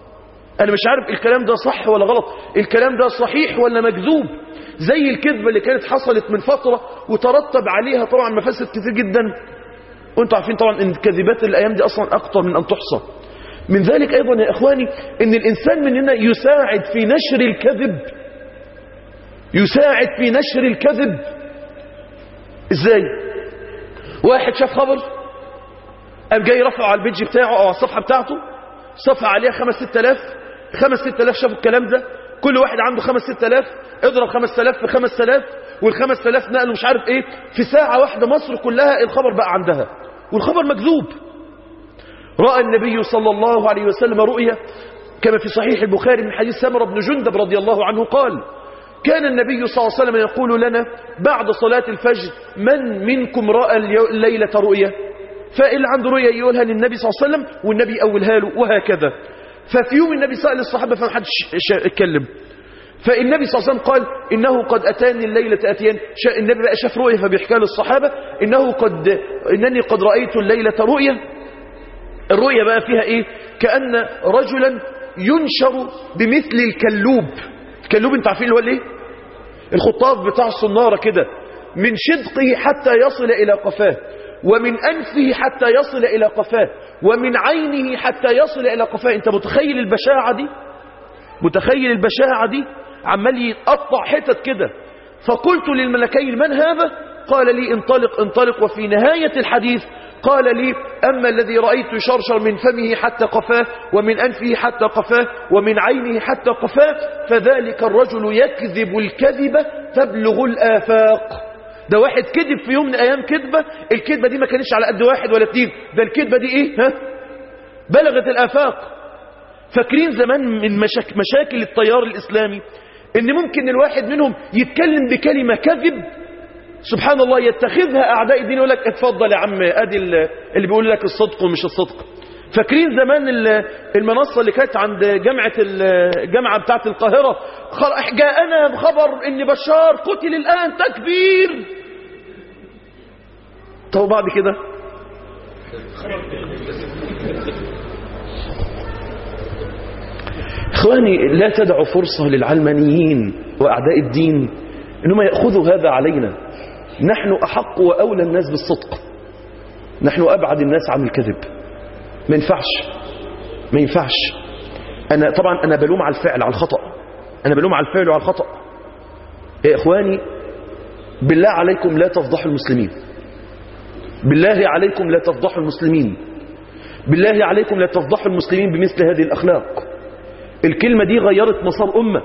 S1: أنا مش عارف الكلام ده صح ولا غلط الكلام ده صحيح ولا مكذوب زي الكذبة اللي كانت حصلت من فترة وترتب عليها طبعا مفاسد كتير جدا وانتوا عارفين طبعا ان الكذبات الأيام دي أصلا أكتر من أن تحصى من ذلك أيضا يا إخواني أن الإنسان مننا يساعد في نشر الكذب يساعد في نشر الكذب إزاي واحد شاف خبر قام جاي رفعه على البيج بتاعه أو على الصفحة بتاعته صفحة عليها خمس ست الاف خمس ست الاف شافوا الكلام ده كل واحد عنده خمس ست الاف اضرب خمس الاف في خمس الاف والخمس الاف نقلوا مش عارف ايه في ساعة واحدة مصر كلها الخبر بقى عندها والخبر مكذوب رأى النبي صلى الله عليه وسلم رؤيا كما في صحيح البخاري من حديث سمرة بن جندب رضي الله عنه قال كان النبي صلى الله عليه وسلم يقول لنا بعد صلاة الفجر من منكم رأى الليلة رؤيا فاللي عنده رؤيا يقولها للنبي صلى الله عليه وسلم والنبي يقولها له وهكذا ففي يوم النبي سأل الصحابة فما حدش اتكلم فالنبي صلى الله عليه وسلم قال إنه قد أتاني الليلة أتيان النبي بقى شاف رؤيا فبيحكى للصحابة إنه قد إنني قد رأيت الليلة رؤيا الرؤيا بقى فيها ايه كأن رجلا ينشر بمثل الكلوب الكلوب انت عارفين اللي هو الايه الخطاف بتاع الصنارة كده من شدقه حتى يصل الى قفاه ومن انفه حتى يصل الى قفاه ومن عينه حتى يصل الى قفاه انت متخيل البشاعة دي متخيل البشاعة دي عمال يتقطع حتت كده فقلت للملكين من هذا قال لي انطلق انطلق وفي نهاية الحديث قال لي أما الذي رأيت يشرشر من فمه حتى قفاه ومن أنفه حتى قفاه ومن عينه حتى قفاه فذلك الرجل يكذب الكذبة تبلغ الآفاق ده واحد كذب في يوم من أيام كذبة الكذبة دي ما كانتش على قد واحد ولا اتنين ده الكذبة دي إيه ها بلغت الآفاق فاكرين زمان من مشاك مشاكل التيار الإسلامي ان ممكن الواحد منهم يتكلم بكلمة كذب سبحان الله يتخذها اعداء الدين يقول لك اتفضل يا عم ادي اللي بيقول لك الصدق ومش الصدق فاكرين زمان المنصة اللي كانت عند جامعة الجامعة بتاعت القاهرة جاءنا خبر ان بشار قتل الان تكبير طب بعد كده اخواني لا تدعوا فرصة للعلمانيين واعداء الدين انهم يأخذوا هذا علينا نحن احق واولى الناس بالصدق نحن ابعد الناس عن الكذب ما ينفعش ما ينفعش أنا طبعا أنا بلوم على الفعل على الخطأ أنا بلوم على الفعل وعلى الخطأ يا إخواني بالله عليكم لا تفضحوا المسلمين بالله عليكم لا تفضحوا المسلمين بالله عليكم لا تفضحوا المسلمين بمثل هذه الأخلاق الكلمة دي غيرت مسار أمة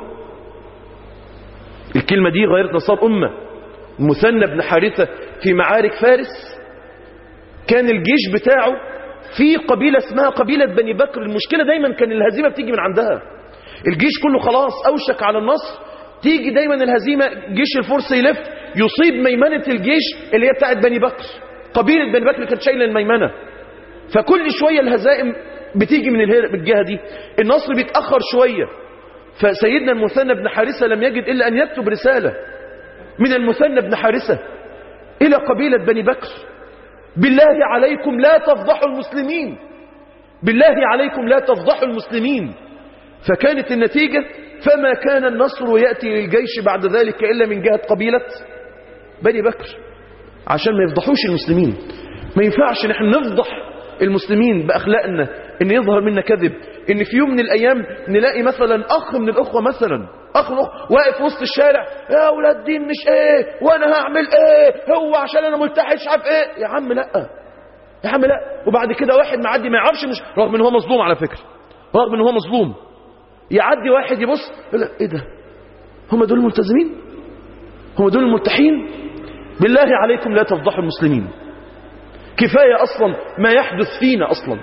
S1: الكلمة دي غيرت مسار أمة مثنى بن حارثة في معارك فارس كان الجيش بتاعه في قبيلة اسمها قبيلة بني بكر المشكلة دايما كان الهزيمة بتيجي من عندها الجيش كله خلاص أوشك على النصر تيجي دايما الهزيمة جيش الفرس يلف يصيب ميمنة الجيش اللي هي بتاعت بني بكر قبيلة بني بكر كانت شايلة الميمنة فكل شوية الهزائم بتيجي من الجهة دي النصر بيتأخر شوية فسيدنا المثنى بن حارثة لم يجد إلا أن يكتب رسالة من المثنى بن حارثة إلى قبيلة بني بكر بالله عليكم لا تفضحوا المسلمين بالله عليكم لا تفضحوا المسلمين فكانت النتيجة فما كان النصر يأتي للجيش بعد ذلك إلا من جهة قبيلة بني بكر عشان ما يفضحوش المسلمين ما ينفعش نحن نفضح المسلمين بأخلاقنا ان يظهر منا كذب ان في يوم من الايام نلاقي مثلا اخ من الاخوة مثلا اخ من الاخوة واقف وسط الشارع يا اولاد الدين مش ايه وانا هعمل ايه هو عشان انا ملتحي مش عارف ايه يا عم لا يا عم لا وبعد كده واحد معدي ما يعرفش مش رغم ان هو مظلوم على فكرة رغم ان هو مظلوم يعدي واحد يبص لا ايه ده هم دول الملتزمين هم دول الملتحين بالله عليكم لا تفضحوا المسلمين كفاية أصلا ما يحدث فينا أصلا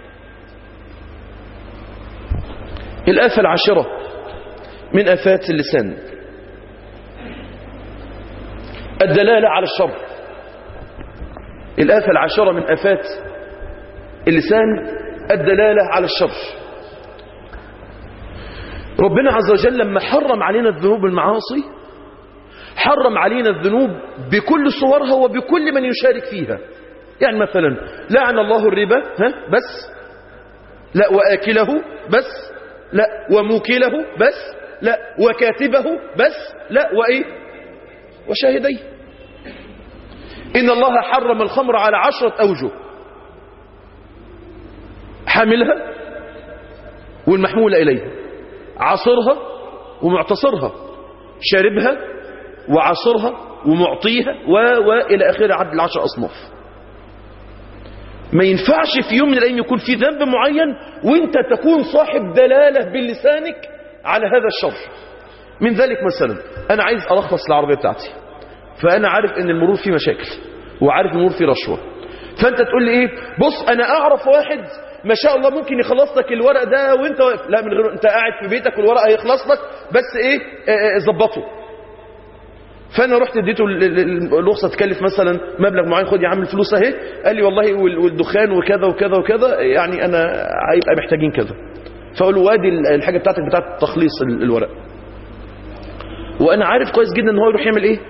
S1: الآفة العاشرة من آفات اللسان الدلالة على الشر الآفة العاشرة من آفات اللسان الدلالة على الشر ربنا عز وجل لما حرم علينا الذنوب المعاصي حرم علينا الذنوب بكل صورها وبكل من يشارك فيها يعني مثلا لعن الله الربا ها بس لا وآكله بس لا وموكله بس لا وكاتبه بس لا وإيه وشاهديه إن الله حرم الخمر على عشرة أوجه حاملها والمحمولة إليها عصرها ومعتصرها شاربها وعصرها ومعطيها و وإلى آخر عدد العشر أصناف ما ينفعش في يوم من الأيام يكون في ذنب معين وانت تكون صاحب دلالة بلسانك على هذا الشر من ذلك مثلا أنا عايز ألخص العربية بتاعتي فأنا عارف أن المرور فيه مشاكل وعارف المرور فيه رشوة فأنت تقول لي إيه بص أنا أعرف واحد ما شاء الله ممكن يخلص لك الورق ده وانت واقف لا من غير انت قاعد في بيتك والورق هيخلص لك بس ايه ظبطه فانا رحت اديته الرخصه تكلف مثلا مبلغ معين خد يا عم الفلوس اهي قال لي والله والدخان وكذا وكذا وكذا يعني انا هيبقى محتاجين كذا فاقول له وادي الحاجه بتاعتك بتاعت تخليص الورق وانا عارف كويس جدا ان هو يروح يعمل ايه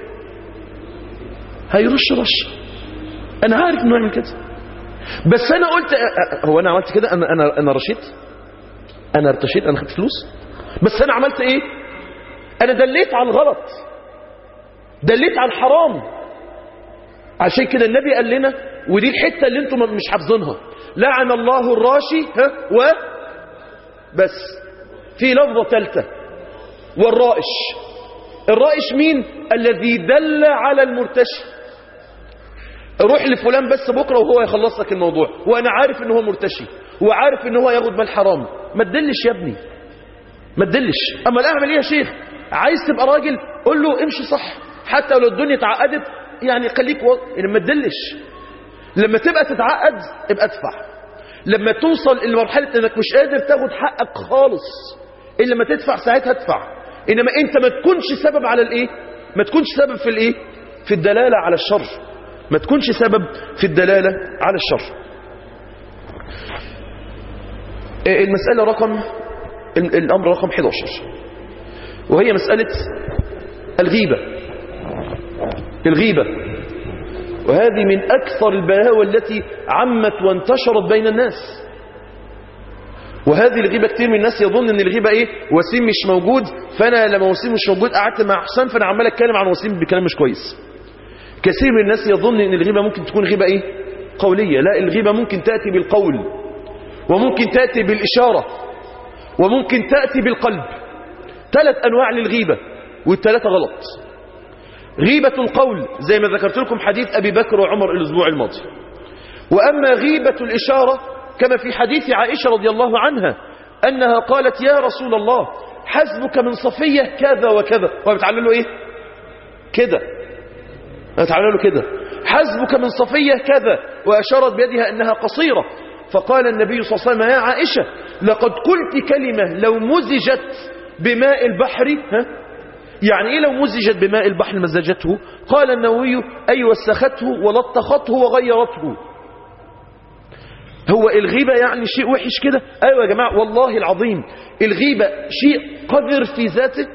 S1: هيرش رش انا عارف انه يعمل كده بس انا قلت هو انا عملت كده انا انا انا رشيت انا ارتشيت انا خدت فلوس بس انا عملت ايه انا دليت على الغلط دليت على الحرام عشان كده النبي قال لنا ودي الحته اللي انتم مش حافظينها لعن الله الراشي ها و بس في لفظه ثالثه والرائش الرائش مين الذي دل على المرتشي روح لفلان بس بكرة وهو يخلص لك الموضوع وانا عارف ان هو مرتشي وعارف ان هو ياخد مال حرام ما تدلش يا ابني ما تدلش اما الاعمل ايه يا شيخ عايز تبقى راجل قول له امشي صح حتى لو الدنيا اتعقدت يعني خليك و... يعني ما تدلش لما تبقى تتعقد ابقى ادفع لما توصل لمرحلة انك مش قادر تاخد حقك خالص الا لما تدفع ساعتها ادفع إنما أنت ما تكونش سبب على الإيه ما تكونش سبب في الإيه في الدلالة على الشر ما تكونش سبب في الدلالة على الشر المسألة رقم الأمر رقم 11 وهي مسألة الغيبة الغيبة وهذه من أكثر البلاوى التي عمت وانتشرت بين الناس وهذه الغيبة كتير من الناس يظن ان الغيبة ايه وسيم مش موجود فانا لما وسيم مش موجود قعدت مع حسام فانا عمال اتكلم عن وسيم بكلام مش كويس كثير من الناس يظن ان الغيبة ممكن تكون غيبة ايه قولية لا الغيبة ممكن تأتي بالقول وممكن تأتي بالإشارة وممكن تأتي بالقلب ثلاث أنواع للغيبة والثلاثة غلط غيبة القول زي ما ذكرت لكم حديث أبي بكر وعمر الأسبوع الماضي وأما غيبة الإشارة كما في حديث عائشة رضي الله عنها أنها قالت يا رسول الله حسبك من صفية كذا وكذا هو بتعمل له إيه كده بتعمل له كده حسبك من صفية كذا وأشارت بيدها أنها قصيرة فقال النبي صلى الله عليه وسلم يا عائشة لقد قلت كلمة لو مزجت بماء البحر ها يعني إيه لو مزجت بماء البحر مزجته قال النووي أي وسخته ولطخته وغيرته هو الغيبة يعني شيء وحش كده أيوة يا جماعة والله العظيم الغيبة شيء قذر في ذاته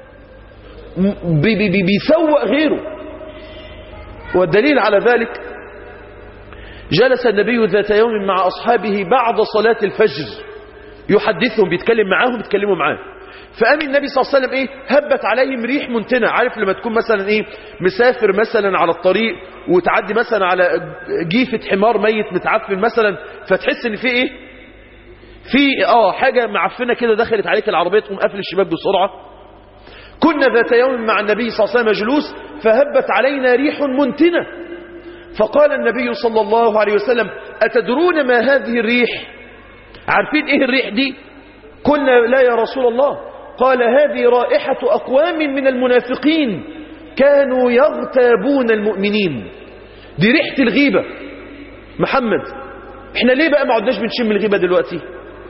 S1: بي بي بي بيسوء غيره والدليل على ذلك جلس النبي ذات يوم مع أصحابه بعد صلاة الفجر يحدثهم بيتكلم معاهم بيتكلموا معاه فقام النبي صلى الله عليه وسلم ايه هبت عليهم ريح منتنة عارف لما تكون مثلا ايه مسافر مثلا على الطريق وتعدي مثلا على جيفة حمار ميت متعفن مثلا فتحس ان في ايه في اه حاجة معفنة كده دخلت عليك العربية تقوم قافل الشباك بسرعة كنا ذات يوم مع النبي صلى الله عليه وسلم جلوس فهبت علينا ريح منتنة فقال النبي صلى الله عليه وسلم أتدرون ما هذه الريح عارفين ايه الريح دي قلنا لا يا رسول الله قال هذه رائحة أقوام من المنافقين كانوا يغتابون المؤمنين دي ريحة الغيبة محمد احنا ليه بقى ما عدناش بنشم الغيبة دلوقتي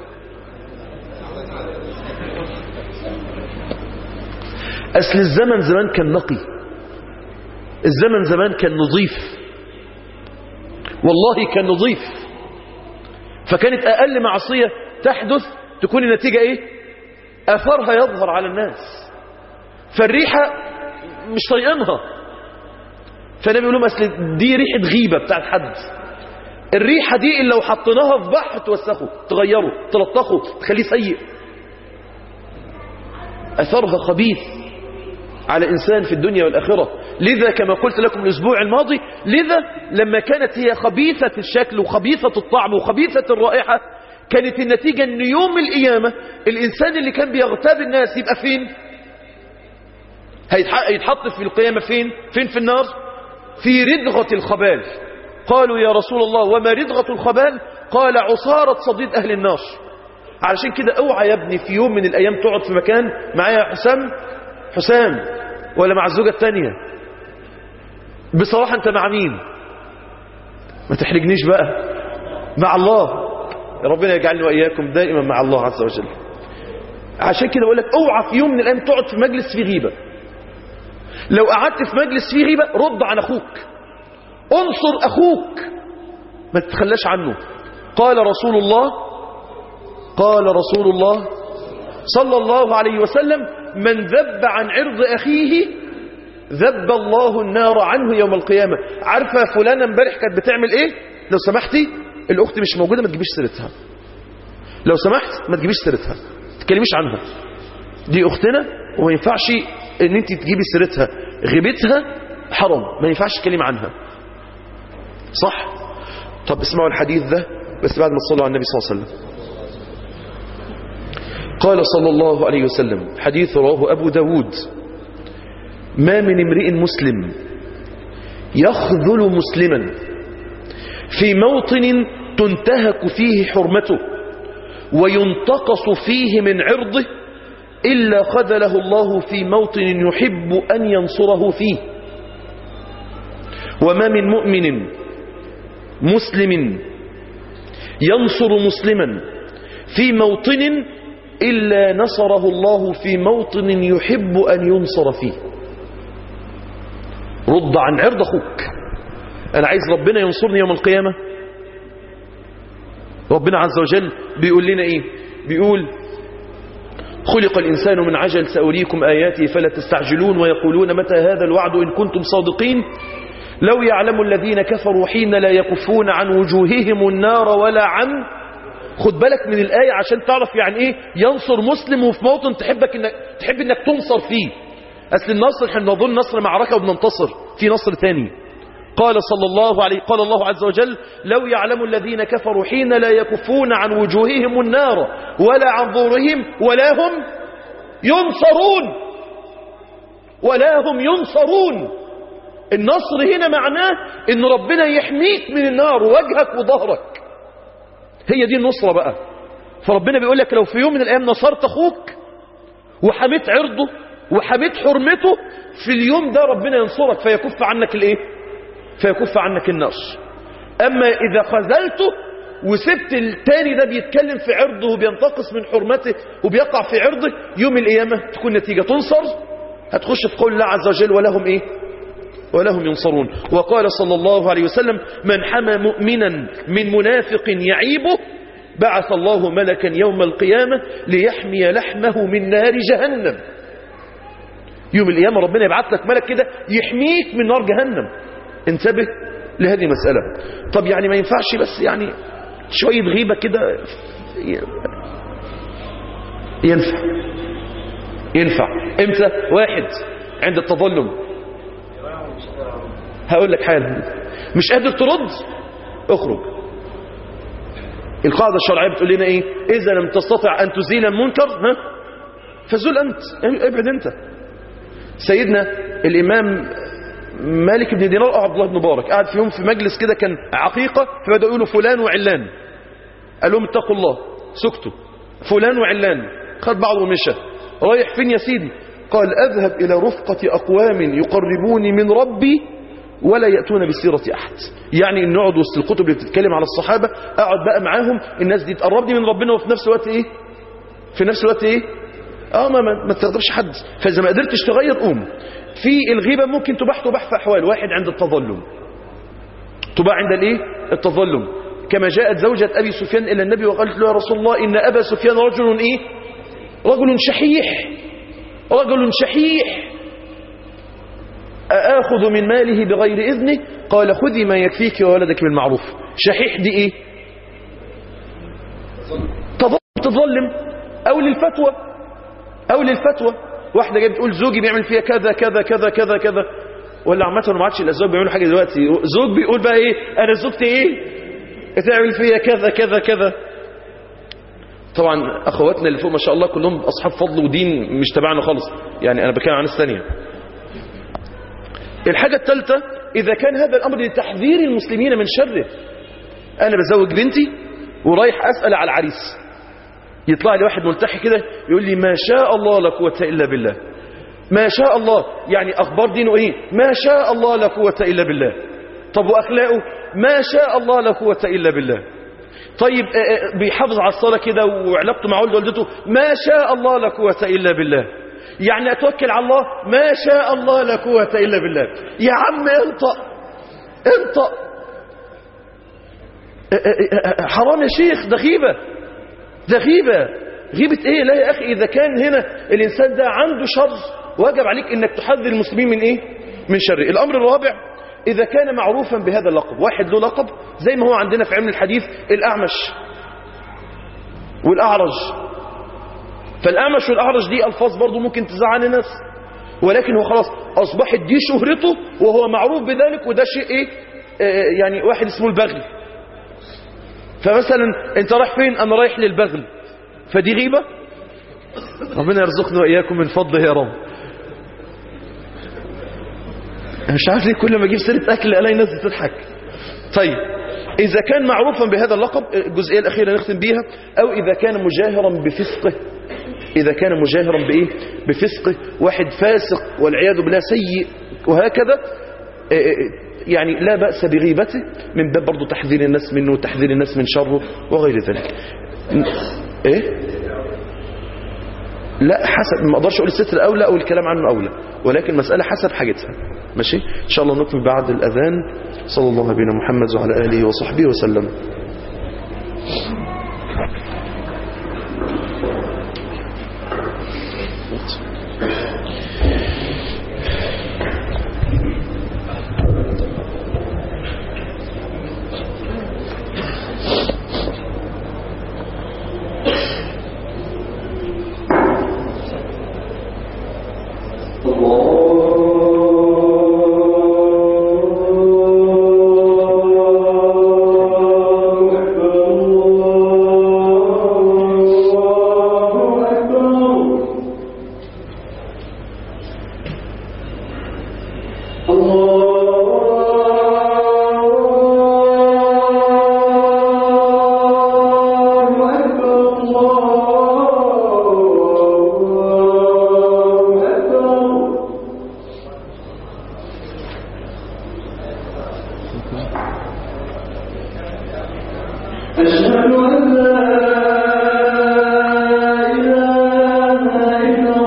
S1: أصل الزمن زمان كان نقي الزمن زمان كان نظيف والله كان نظيف فكانت أقل معصية تحدث تكون النتيجة إيه أثرها يظهر على الناس فالريحة مش طايقينها فالنبي يقول لهم أصل دي ريحة غيبة بتاعت حد الريحة دي اللي لو حطيناها في بحر توسخه تغيره تلطخه تخليه سيء أثرها خبيث على إنسان في الدنيا والآخرة لذا كما قلت لكم الأسبوع الماضي لذا لما كانت هي خبيثة الشكل وخبيثة الطعم وخبيثة الرائحة كانت النتيجة أن يوم القيامة الإنسان اللي كان بيغتاب الناس يبقى فين هيتحط في القيامة فين فين في النار في ردغة الخبال قالوا يا رسول الله وما ردغة الخبال قال عصارة صديد أهل النار علشان كده اوعى يا ابني في يوم من الأيام تقعد في مكان معايا حسام حسام ولا مع الزوجة التانية بصراحة انت مع مين ما تحرجنيش بقى مع الله ربنا يجعلني وإياكم دائما مع الله عز وجل عشان كده بقول لك اوعى في يوم من الأيام تقعد في مجلس فيه غيبة لو قعدت في مجلس فيه غيبة رد عن أخوك انصر أخوك ما تتخلاش عنه قال رسول الله قال رسول الله صلى الله عليه وسلم من ذب عن عرض أخيه ذب الله النار عنه يوم القيامة عارفة فلانة امبارح كانت بتعمل ايه لو سمحتي الأخت مش موجودة ما تجيبيش سيرتها لو سمحت ما تجيبيش سيرتها ما تتكلميش عنها دي أختنا وما ينفعش ان انت تجيبي سيرتها غيبتها حرام ما ينفعش تتكلم عنها صح طب اسمعوا الحديث ده بس بعد ما تصلوا على النبي صلى الله عليه وسلم قال صلى الله عليه وسلم حديث رواه أبو داود ما من امرئ مسلم يخذل مسلما في موطن تنتهك فيه حرمته وينتقص فيه من عرضه إلا خذله الله في موطن يحب أن ينصره فيه وما من مؤمن مسلم ينصر مسلما في موطن إلا نصره الله في موطن يحب أن ينصر فيه رد عن عرض أخوك أنا عايز ربنا ينصرني يوم القيامة ربنا عز وجل بيقول لنا إيه بيقول خلق الإنسان من عجل سأريكم آياتي فلا تستعجلون ويقولون متى هذا الوعد إن كنتم صادقين لو يعلم الذين كفروا حين لا يكفون عن وجوههم النار ولا عن خد بالك من الآية عشان تعرف يعني إيه ينصر مسلم وفي موطن تحبك إنك تحب إنك تنصر فيه أصل النصر احنا نظن نصر معركة وبننتصر في نصر تاني قال صلى الله عليه قال الله عز وجل لو يعلم الذين كفروا حين لا يكفون عن وجوههم النار ولا عن ظهورهم ولا هم ينصرون ولا هم ينصرون النصر هنا معناه ان ربنا يحميك من النار وجهك وظهرك هي دي النصرة بقى فربنا بيقول لك لو في يوم من الايام نصرت اخوك وحميت عرضه وحميت حرمته في اليوم ده ربنا ينصرك فيكف عنك الايه فيكف عنك النار اما اذا خذلته وسبت التاني ده بيتكلم في عرضه وبينتقص من حرمته وبيقع في عرضه يوم القيامة تكون نتيجة تنصر هتخش في قول الله عز وجل ولهم ايه ولهم ينصرون وقال صلى الله عليه وسلم من حمى مؤمنا من منافق يعيبه بعث الله ملكا يوم القيامة ليحمي لحمه من نار جهنم يوم القيامة ربنا يبعث لك ملك كده يحميك من نار جهنم انتبه لهذه المسألة طب يعني ما ينفعش بس يعني شوية غيبة كده ينفع ينفع امتى واحد عند التظلم هقول لك حاجة مش قادر ترد اخرج القاعدة الشرعية بتقول لنا ايه اذا لم تستطع ان تزيل المنكر ها فزل انت يعني ابعد انت سيدنا الامام مالك بن دينار او عبد الله بن مبارك قاعد في يوم في مجلس كده كان عقيقة فبدأوا يقولوا فلان وعلان قال لهم اتقوا الله سكتوا فلان وعلان خد بعضه ومشى رايح فين يا سيدي قال اذهب الى رفقة اقوام يقربوني من ربي ولا يأتون بسيرة أحد يعني إن نقعد وسط الكتب اللي بتتكلم على الصحابة أقعد بقى معاهم الناس دي تقربني من ربنا وفي نفس الوقت إيه في نفس الوقت إيه اه ما, ما تقدرش حد فإذا ما قدرتش تغير قوم في الغيبة ممكن تباح تباح في أحوال واحد عند التظلم تباح عند الإيه التظلم كما جاءت زوجة أبي سفيان إلى النبي وقالت له يا رسول الله إن أبا سفيان رجل إيه رجل شحيح رجل شحيح أأخذ من ماله بغير إذنه قال خذي ما يكفيك وولدك بالمعروف شحيح دي إيه تظلم أو للفتوى أو للفتوى واحدة جاية بتقول زوجي بيعمل فيها كذا كذا كذا كذا كذا ولا عامة ما عادش الأزواج بيعملوا حاجة دلوقتي زوج بيقول بقى إيه أنا زوجتي إيه تعمل فيها كذا كذا كذا طبعا أخواتنا اللي فوق ما شاء الله كلهم أصحاب فضل ودين مش تبعنا خالص يعني أنا بكلم عن ناس ثانيه الحاجة الثالثة إذا كان هذا الأمر لتحذير المسلمين من شره أنا بزوج بنتي ورايح أسأل على العريس يطلع لي واحد ملتحي كده يقول لي ما شاء الله لا قوة إلا بالله ما شاء الله يعني أخبار دينه إيه ما شاء الله لا قوة إلا بالله طب وأخلاقه ما شاء الله لا قوة إلا بالله طيب بيحافظ على الصلاة كده وعلاقته مع والده والدته ما شاء الله لا قوة إلا بالله يعني أتوكل على الله ما شاء الله لا قوة إلا بالله يا عم انطق انطق حرام يا شيخ ده غيبة ده غيبة غيبة ايه لا يا أخي إذا كان هنا الإنسان ده عنده شر واجب عليك إنك تحذر المسلمين من ايه من شر الأمر الرابع إذا كان معروفا بهذا اللقب واحد له لقب زي ما هو عندنا في علم الحديث الأعمش والأعرج فالأعمش والأعرج دي ألفاظ برضو ممكن تزعل الناس ولكن هو خلاص أصبحت دي شهرته وهو معروف بذلك وده شيء إيه آه يعني واحد اسمه البغل فمثلا أنت رايح فين أنا رايح للبغل فدي غيبة ربنا يرزقنا وإياكم من فضله يا رب مش عارف ليه كل ما اجيب سيره اكل الاقي ناس بتضحك طيب اذا كان معروفا بهذا اللقب الجزئيه الاخيره نختم بيها او اذا كان مجاهرا بفسقه اذا كان مجاهرا بايه بفسقه واحد فاسق والعياذ بالله سيء وهكذا يعني لا باس بغيبته من باب برضه تحذير الناس منه وتحذير الناس من شره وغير ذلك ايه لا حسب ما اقدرش اقول الستر اولى او الكلام عنه اولى ولكن مساله حسب حاجتها ماشي ان شاء الله نكمل بعد الاذان صلى الله بنا محمد وعلى اله وصحبه وسلم
S2: أشهد أن لا إله إلا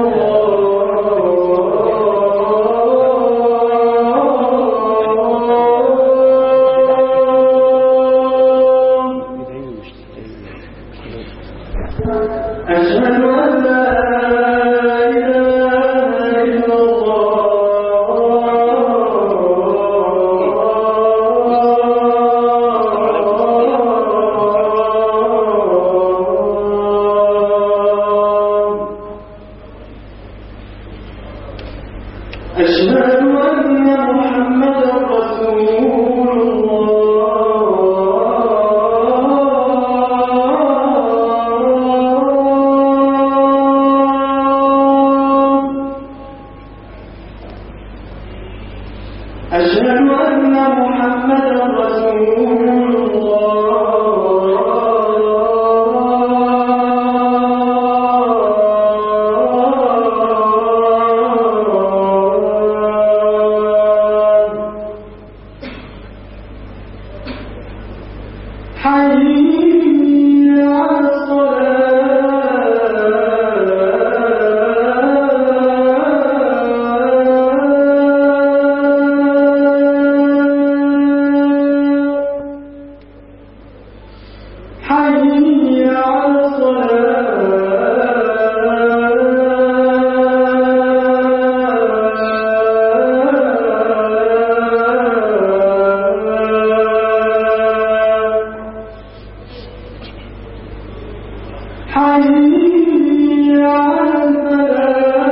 S2: الله أشهد أن لا إله إلا الله أشهد أن محمدا رسول الله أشهد أن محمدا رسول الله حي على الصلاة حي على الصلاة حي على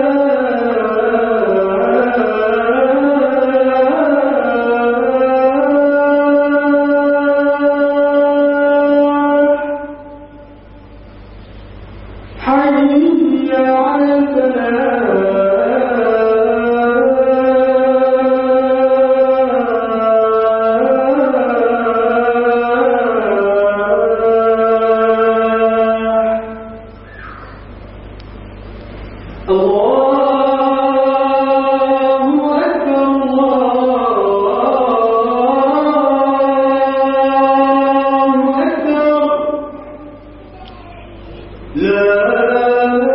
S2: الفلاح حي على الفلاح الله أكبر الله أكبر لا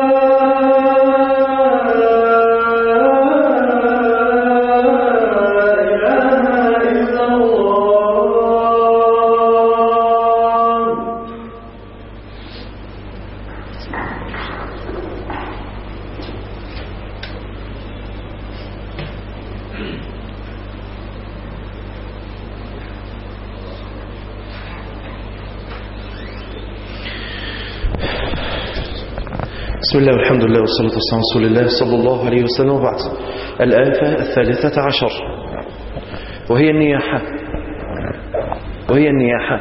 S2: إله إلا الله
S1: بسم الله والحمد لله والصلاة والسلام على رسول الله صلى الله عليه وسلم وبعد الآفة الثالثة عشر وهي النياحة وهي النياحة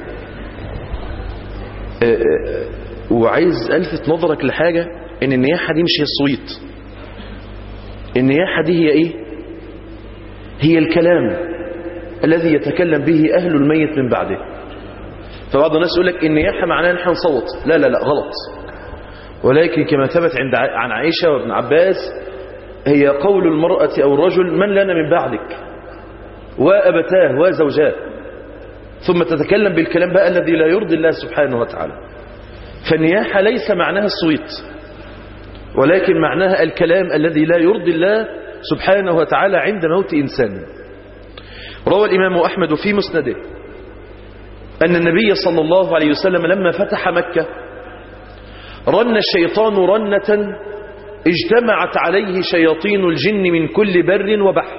S1: آه، آه، وعايز ألفت نظرك لحاجة إن النياحة دي مش هي الصويت النياحة دي هي إيه هي الكلام الذي يتكلم به أهل الميت من بعده فبعض الناس يقول لك النياحة معناها نحن نصوت لا لا لا غلط ولكن كما ثبت عند ع- عن عائشة وابن عباس هي قول المرأة أو الرجل من لنا من بعدك وأبتاه وزوجاه ثم تتكلم بالكلام بقى الذي لا يرضي الله سبحانه وتعالى فالنياحة ليس معناها الصويت ولكن معناها الكلام الذي لا يرضي الله سبحانه وتعالى عند موت إنسان روى الإمام أحمد في مسنده أن النبي صلى الله عليه وسلم لما فتح مكة رن الشيطان رنة اجتمعت عليه شياطين الجن من كل بر وبحر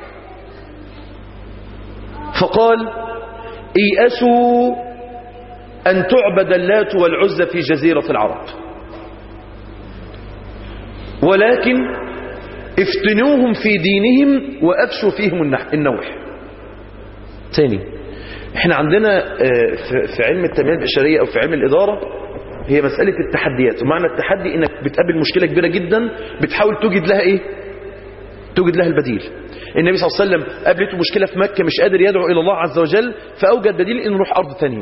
S1: فقال ايأسوا أن تعبد اللات والعزى في جزيرة العرب ولكن افتنوهم في دينهم وأفشوا فيهم النوح تاني احنا عندنا في علم التنمية البشرية أو في علم الإدارة هي مسألة التحديات ومعنى التحدي انك بتقابل مشكلة كبيرة جدا بتحاول توجد لها ايه توجد لها البديل النبي صلى الله عليه وسلم قابلته مشكلة في مكة مش قادر يدعو إلى الله عز وجل فأوجد بديل إنه يروح أرض ثانية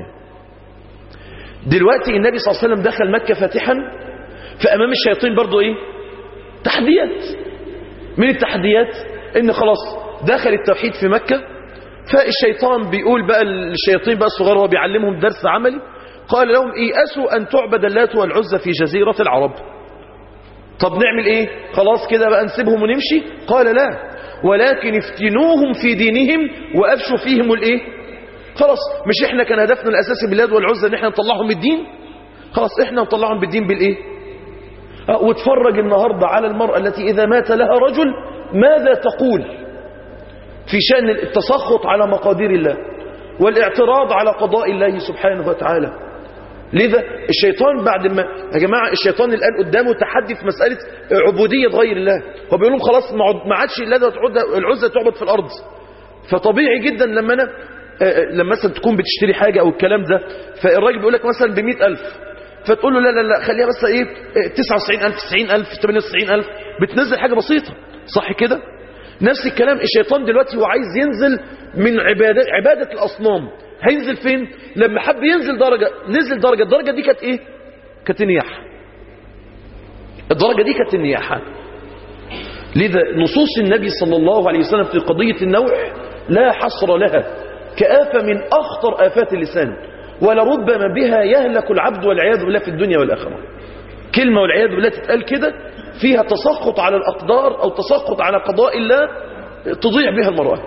S1: دلوقتي النبي صلى الله عليه وسلم دخل مكة فاتحا فأمام الشياطين برضو إيه تحديات من التحديات إن خلاص دخل التوحيد في مكة فالشيطان بيقول بقى الشياطين بقى الصغار هو بيعلمهم درس عملي قال لهم ايأسوا أن تعبد اللات والعزى في جزيرة العرب طب نعمل ايه خلاص كده بقى نسيبهم ونمشي قال لا ولكن افتنوهم في دينهم وأفشوا فيهم الايه خلاص مش احنا كان هدفنا الأساسي باللات والعزى ان احنا نطلعهم من الدين خلاص احنا نطلعهم بالدين بالايه اه واتفرج النهاردة على المرأة التي إذا مات لها رجل ماذا تقول في شأن التسخط على مقادير الله والاعتراض على قضاء الله سبحانه وتعالى لذا الشيطان بعد ما يا جماعة الشيطان الآن قدامه تحدي في مسألة عبودية غير الله هو بيقول لهم خلاص ما عادش الله العزة تعبد في الأرض فطبيعي جدا لما أنا لما مثلا تكون بتشتري حاجة أو الكلام ده فالراجل بيقول لك مثلا ب ألف فتقول له لا لا لا خليها بس ايه 99000 90000 98000 بتنزل حاجة بسيطة صح كده نفس الكلام الشيطان دلوقتي هو عايز ينزل من عبادة, عبادة الأصنام هينزل فين لما حب ينزل درجة نزل درجة الدرجة دي كانت ايه كانت النياحة الدرجة دي كانت النياحة لذا نصوص النبي صلى الله عليه وسلم في قضية النوع لا حصر لها كآفة من أخطر آفات اللسان ولربما بها يهلك العبد والعياذ بالله في الدنيا والآخرة كلمة والعياذ بالله تتقال كده فيها تسخط على الأقدار أو تسخط على قضاء الله تضيع بها المرأة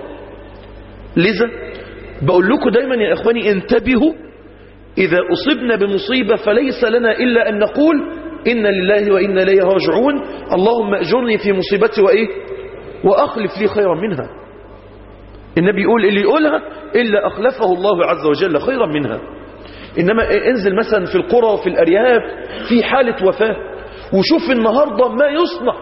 S1: لذا بقول لكم دايما يا إخواني انتبهوا إذا أصبنا بمصيبة فليس لنا إلا أن نقول إن لله وإنا إليه راجعون اللهم أجرني في مصيبتي وإيه وأخلف لي خيرا منها النبي يقول اللي يقولها إلا أخلفه الله عز وجل خيرا منها إنما انزل مثلا في القرى وفي الأرياف في حالة وفاة وشوف النهاردة ما يصنع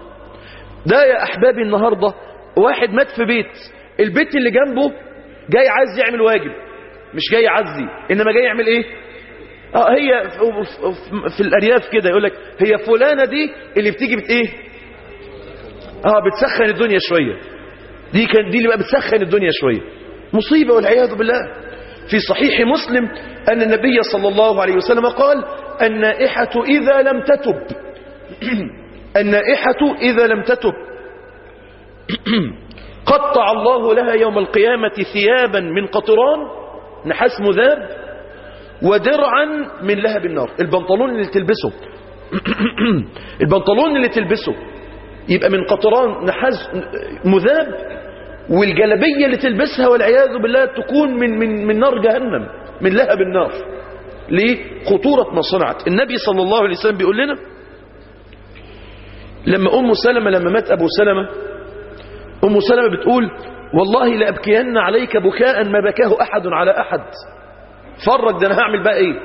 S1: ده يا أحبابي النهاردة واحد مات في بيت البيت اللي جنبه جاي عايز يعمل واجب مش جاي يعزي إنما جاي يعمل إيه آه هي في الأرياف كده يقول لك هي فلانة دي اللي بتيجي بت إيه آه بتسخن الدنيا شوية دي كان دي اللي بقى بتسخن الدنيا شوية مصيبة والعياذ بالله في صحيح مسلم أن النبي صلى الله عليه وسلم قال النائحة إذا لم تتب النائحة إذا لم تتب قطع الله لها يوم القيامة ثيابا من قطران نحاس مذاب ودرعا من لهب النار البنطلون اللي تلبسه البنطلون اللي تلبسه يبقى من قطران نحاس مذاب والجلبية اللي تلبسها والعياذ بالله تكون من, من, من نار جهنم من لهب النار ليه خطورة ما صنعت النبي صلى الله عليه وسلم بيقول لنا لما أم سلمة لما مات أبو سلمة أم سلمة بتقول والله لأبكين عليك بكاء ما بكاه أحد على أحد فرج ده أنا هعمل بقى إيه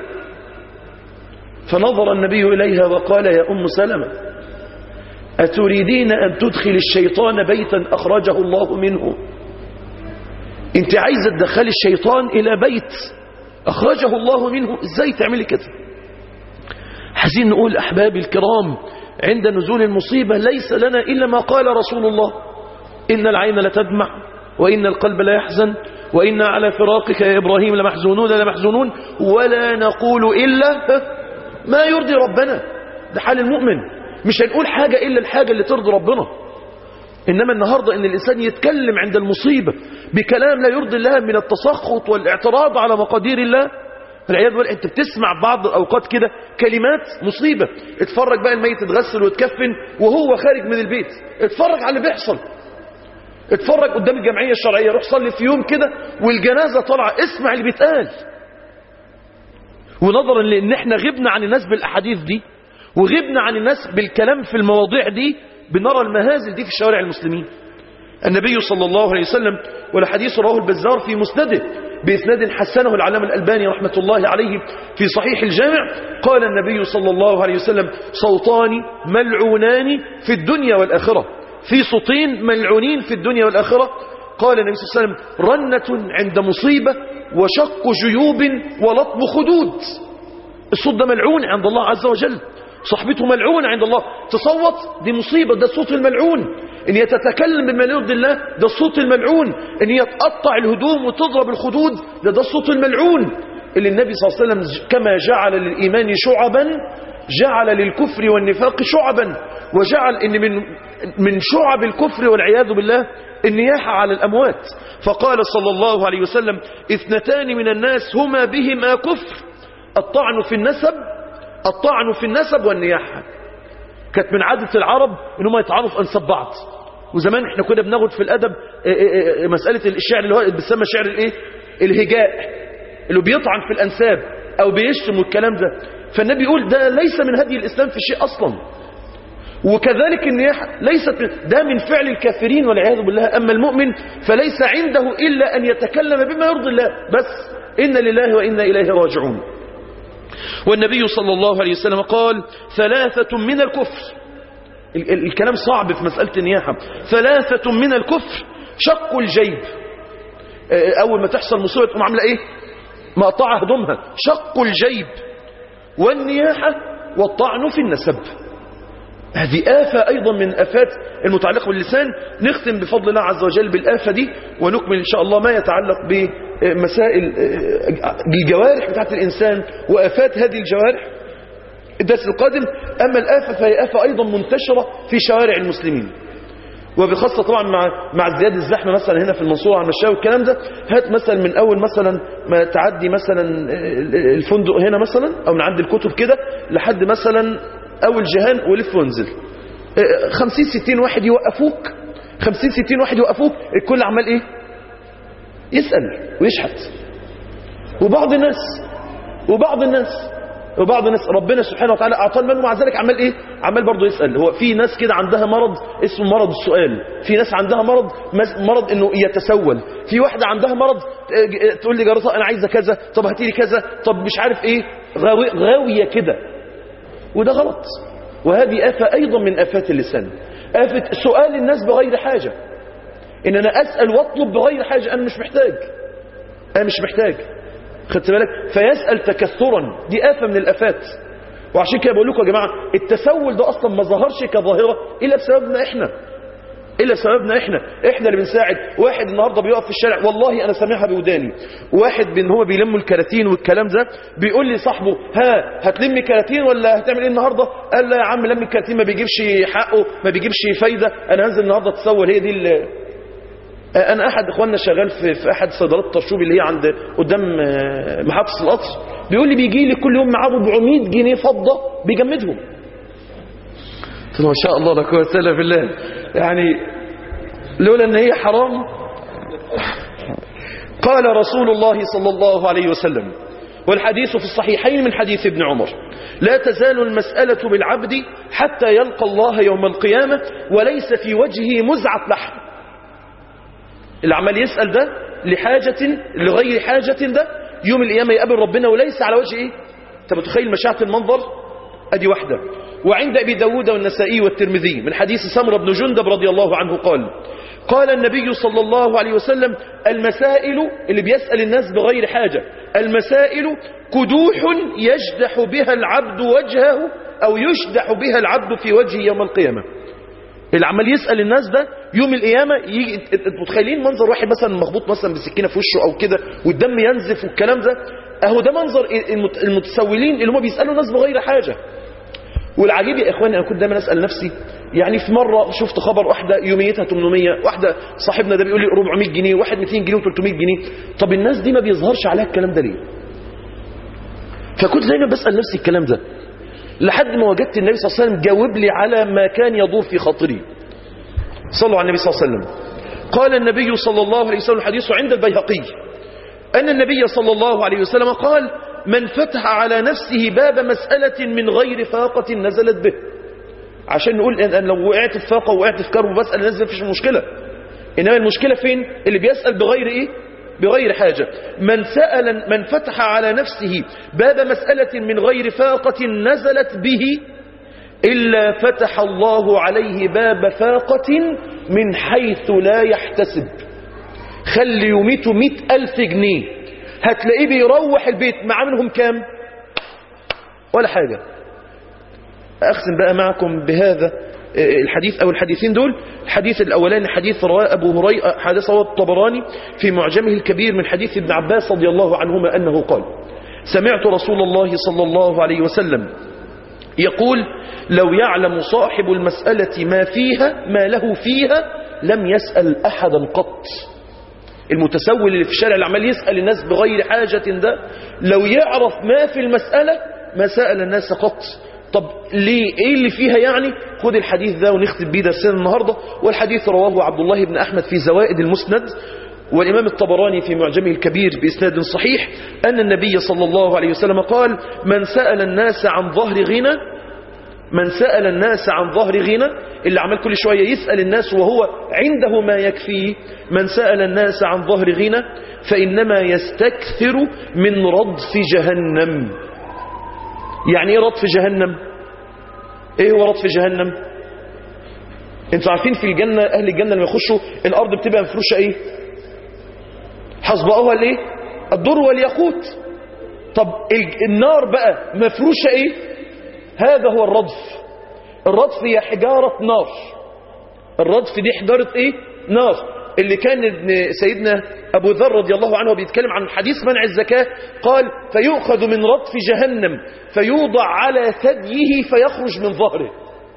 S1: فنظر النبي إليها وقال يا أم سلمة أتريدين أن تدخل الشيطان بيتا أخرجه الله منه انت عايزة تدخل الشيطان إلى بيت أخرجه الله منه ازاي تعملي كده حزين نقول أحبابي الكرام عند نزول المصيبة ليس لنا إلا ما قال رسول الله إن العين لتدمع وإن القلب لا يحزن وإن على فراقك يا إبراهيم لمحزونون لمحزونون ولا نقول إلا ما يرضي ربنا ده حال المؤمن مش هنقول حاجة إلا الحاجة اللي ترضي ربنا إنما النهاردة إن الإنسان يتكلم عند المصيبة بكلام لا يرضي الله من التسخط والاعتراض على مقادير الله العياذ بالله انت بتسمع بعض الاوقات كده كلمات مصيبه اتفرج بقى الميت اتغسل واتكفن وهو خارج من البيت اتفرج على اللي بيحصل اتفرج قدام الجمعيه الشرعيه روح صلي في يوم كده والجنازه طالعه اسمع اللي بيتقال ونظرا لان احنا غبنا عن الناس بالاحاديث دي وغبنا عن الناس بالكلام في المواضيع دي بنرى المهازل دي في شوارع المسلمين النبي صلى الله عليه وسلم والحديث رواه البزار في مسنده بإسناد حسنه العلامة الألباني رحمة الله عليه في صحيح الجامع قال النبي صلى الله عليه وسلم صوتان ملعونان في الدنيا والآخرة في صوتين ملعونين في الدنيا والآخرة قال النبي صلى الله عليه وسلم رنة عند مصيبة وشق جيوب ولطم خدود الصوت ده ملعون عند الله عز وجل صحبته ملعونة عند الله تصوت دي مصيبة ده الصوت الملعون ان هي تتكلم بما لا يرضي الله ده الصوت الملعون ان هي تقطع الهدوم وتضرب الخدود ده ده الصوت الملعون اللي النبي صلى الله عليه وسلم كما جعل للإيمان شعبا جعل للكفر والنفاق شعبا وجعل ان من من شعب الكفر والعياذ بالله النياحة على الأموات فقال صلى الله عليه وسلم اثنتان من الناس هما بهما كفر الطعن في النسب الطعن في النسب والنياحة كانت من عادة العرب ان هم يطعنوا في أنساب بعض وزمان احنا كنا بناخد في الأدب مسألة الشعر اللي هو بيسمى شعر الايه الهجاء اللي بيطعن في الأنساب أو بيشتم والكلام ده فالنبي يقول ده ليس من هدي الإسلام في شيء أصلا وكذلك النياحة ليست من ده من فعل الكافرين والعياذ بالله أما المؤمن فليس عنده إلا أن يتكلم بما يرضي الله بس إن لله وإنا إليه راجعون والنبي صلى الله عليه وسلم قال ثلاثة من الكفر ال ال الكلام صعب في مسألة النياحة ثلاثة من الكفر شق الجيب أول ما تحصل مصيبة تقوم عاملة إيه مقطع هدومها شق الجيب والنياحة والطعن في النسب هذه آفة أيضا من آفات المتعلقة باللسان نختم بفضل الله عز وجل بالآفة دي ونكمل إن شاء الله ما يتعلق بمسائل الجوارح بتاعت الإنسان وآفات هذه الجوارح الدرس القادم أما الآفة فهي آفة أيضا منتشرة في شوارع المسلمين وبخاصة طبعا مع مع ازدياد الزحمة مثلا هنا في المنصورة على المشاوي والكلام ده هات مثلا من أول مثلا ما تعدي مثلا الفندق هنا مثلا أو من عند الكتب كده لحد مثلا أول جهان ولف وانزل خمسين ستين واحد يوقفوك خمسين ستين واحد يوقفوك الكل عمال ايه يسأل ويشحت وبعض الناس وبعض الناس وبعض الناس ربنا سبحانه وتعالى أعطاه المال ومع ذلك عمال إيه عمال برضه يسأل هو في ناس كده عندها مرض اسمه مرض السؤال في ناس عندها مرض مرض إنه يتسول في واحدة عندها مرض تقول لي جارتها أنا عايزة كذا طب هاتي لي كذا طب مش عارف إيه غاوي غاوية كده وده غلط وهذه آفة أيضا من آفات اللسان آفة سؤال الناس بغير حاجة إن أنا أسأل وأطلب بغير حاجة أنا مش محتاج أنا مش محتاج خدت بالك فيسأل تكثرا دي آفة من الآفات وعشان كده بقول لكم يا جماعة التسول ده أصلا ما ظهرش كظاهرة إلا بسببنا إحنا إلا بسببنا إحنا إحنا اللي بنساعد واحد النهاردة بيقف في الشارع والله أنا سامعها بوداني واحد من هو بيلم الكراتين والكلام ده بيقول لي صاحبه ها هتلم كراتين ولا هتعمل إيه النهاردة قال لا يا عم لم الكراتين ما بيجيبش حقه ما بيجيبش فايدة أنا هنزل النهاردة تسول هي دي اللي انا احد اخواننا شغال في, في احد صيدلات الترشوب اللي هي عند قدام محطه القطر بيقول لي بيجي لي كل يوم معاه 400 جنيه فضه بيجمدهم قلت له ما شاء الله لا قوه الا بالله يعني لولا ان هي حرام قال رسول الله صلى الله عليه وسلم والحديث في الصحيحين من حديث ابن عمر لا تزال المسألة بالعبد حتى يلقى الله يوم القيامة وليس في وجهه مزعة لحم اللي عمال يسأل ده لحاجة لغير حاجة ده يوم القيامة يقابل ربنا وليس على وجه ايه انت متخيل مشاعة المنظر ادي واحدة وعند ابي داود والنسائي والترمذي من حديث سمر بن جندب رضي الله عنه قال قال النبي صلى الله عليه وسلم المسائل اللي بيسأل الناس بغير حاجة المسائل كدوح يجدح بها العبد وجهه او يشدح بها العبد في وجهه يوم القيامة اللي عمال يسأل الناس ده يوم القيامة يجي انتوا متخيلين منظر واحد مثلا مخبوط مثلا بسكينة في وشه او كده والدم ينزف والكلام ده اهو ده منظر المتسولين اللي هم بيسألوا الناس بغير حاجة والعجيب يا اخواني انا كنت دايما اسال نفسي يعني في مره شفت خبر واحده يوميتها 800 واحده صاحبنا ده بيقول لي 400 جنيه واحد 200 جنيه و300 جنيه طب الناس دي ما بيظهرش عليها الكلام ده ليه فكنت دايما بسأل نفسي الكلام ده لحد ما وجدت النبي صلى الله عليه وسلم جاوب لي على ما كان يدور في خاطري صلوا على النبي صلى الله عليه وسلم قال النبي صلى الله عليه وسلم حديث عند البيهقي أن النبي صلى الله عليه وسلم قال من فتح على نفسه باب مسألة من غير فاقة نزلت به عشان نقول إن أن لو وقعت في فاقة وقعت في كرب وبسأل نزل فيش مشكلة إنما المشكلة فين اللي بيسأل بغير إيه بغير حاجة من سأل من فتح على نفسه باب مسألة من غير فاقة نزلت به إلا فتح الله عليه باب فاقة من حيث لا يحتسب خلي يوميته مئة ألف جنيه هتلاقيه بيروح البيت مع منهم كام ولا حاجة أختم بقى معكم بهذا الحديث أو الحديثين دول الحديث الأولاني حديث رواه أبو هريرة حدث رواه الطبراني في معجمه الكبير من حديث ابن عباس رضي الله عنهما أنه قال سمعت رسول الله صلى الله عليه وسلم يقول لو يعلم صاحب المسألة ما فيها ما له فيها لم يسأل أحدا قط المتسول اللي في الشارع اللي عمال يسأل الناس بغير حاجة ده لو يعرف ما في المسألة ما سأل الناس قط طب ليه ايه اللي فيها يعني خد الحديث ده ونختم بيه درسنا النهاردة والحديث رواه عبد الله بن أحمد في زوائد المسند والإمام الطبراني في معجمه الكبير بإسناد صحيح أن النبي صلى الله عليه وسلم قال من سأل الناس عن ظهر غنى من سأل الناس عن ظهر غنى اللي عمال كل شوية يسأل الناس وهو عنده ما يكفيه من سأل الناس عن ظهر غنى فإنما يستكثر من ردف جهنم يعني ايه ردف جهنم ايه هو ردف جهنم انتوا عارفين في الجنة اهل الجنة لما يخشوا الارض بتبقى مفروشة ايه حصبقوها الايه الدر والياقوت طب النار بقى مفروشة ايه هذا هو الردف الردف هي حجارة نار الردف دي حجارة ايه نار اللي كان سيدنا أبو ذر رضي الله عنه بيتكلم عن حديث منع الزكاة قال فيؤخذ من ردف جهنم فيوضع على ثديه فيخرج من ظهره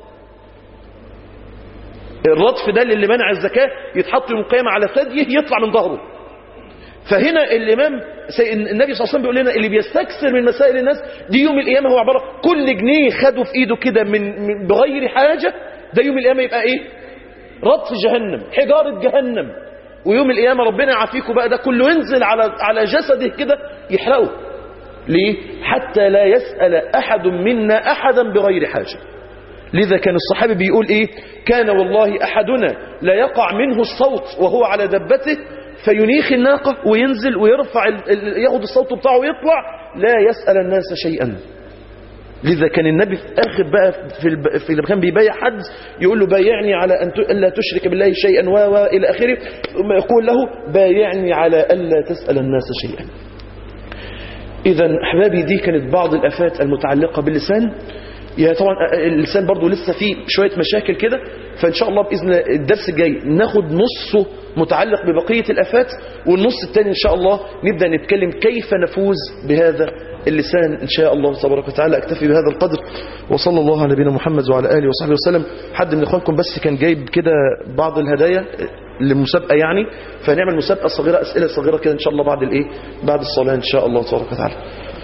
S1: الردف ده اللي منع الزكاة يتحط يوم القيامة على ثديه يطلع من ظهره فهنا الإمام النبي صلى الله عليه وسلم بيقول لنا اللي بيستكثر من مسائل الناس دي يوم القيامة هو عبارة كل جنيه خده في إيده كده من, من بغير حاجة ده يوم القيامة يبقى إيه ردف جهنم حجارة جهنم ويوم القيامة ربنا يعافيكم بقى ده كله ينزل على على جسده كده يحرقه ليه حتى لا يسأل أحد منا أحدا بغير حاجة لذا كان الصحابي بيقول إيه كان والله أحدنا لا يقع منه الصوت وهو على دبته فينيخ الناقة وينزل ويرفع ياخد الصوت بتاعه ويطلع لا يسأل الناس شيئا لذا كان النبي في آخر بقى في, الب... في اللي كان بيبايع حد يقول له بايعني على أن ت... ألا تشرك بالله شيئا و و إلى آخره ثم يقول له بايعني على ألا تسأل الناس شيئا إذا أحبابي دي كانت بعض الأفات المتعلقة باللسان يا طبعا اللسان برضو لسه فيه شوية مشاكل كده فإن شاء الله بإذن الدرس الجاي ناخد نصه متعلق ببقية الأفات والنص الثاني إن شاء الله نبدأ نتكلم كيف نفوز بهذا اللسان إن شاء الله تبارك وتعالى أكتفي بهذا القدر وصلى الله على نبينا محمد وعلى آله وصحبه وسلم حد من إخوانكم بس كان جايب كده بعض الهدايا للمسابقة يعني فنعمل مسابقة صغيرة أسئلة صغيرة كده إن شاء الله بعد الإيه بعد الصلاة إن شاء الله تبارك وتعالى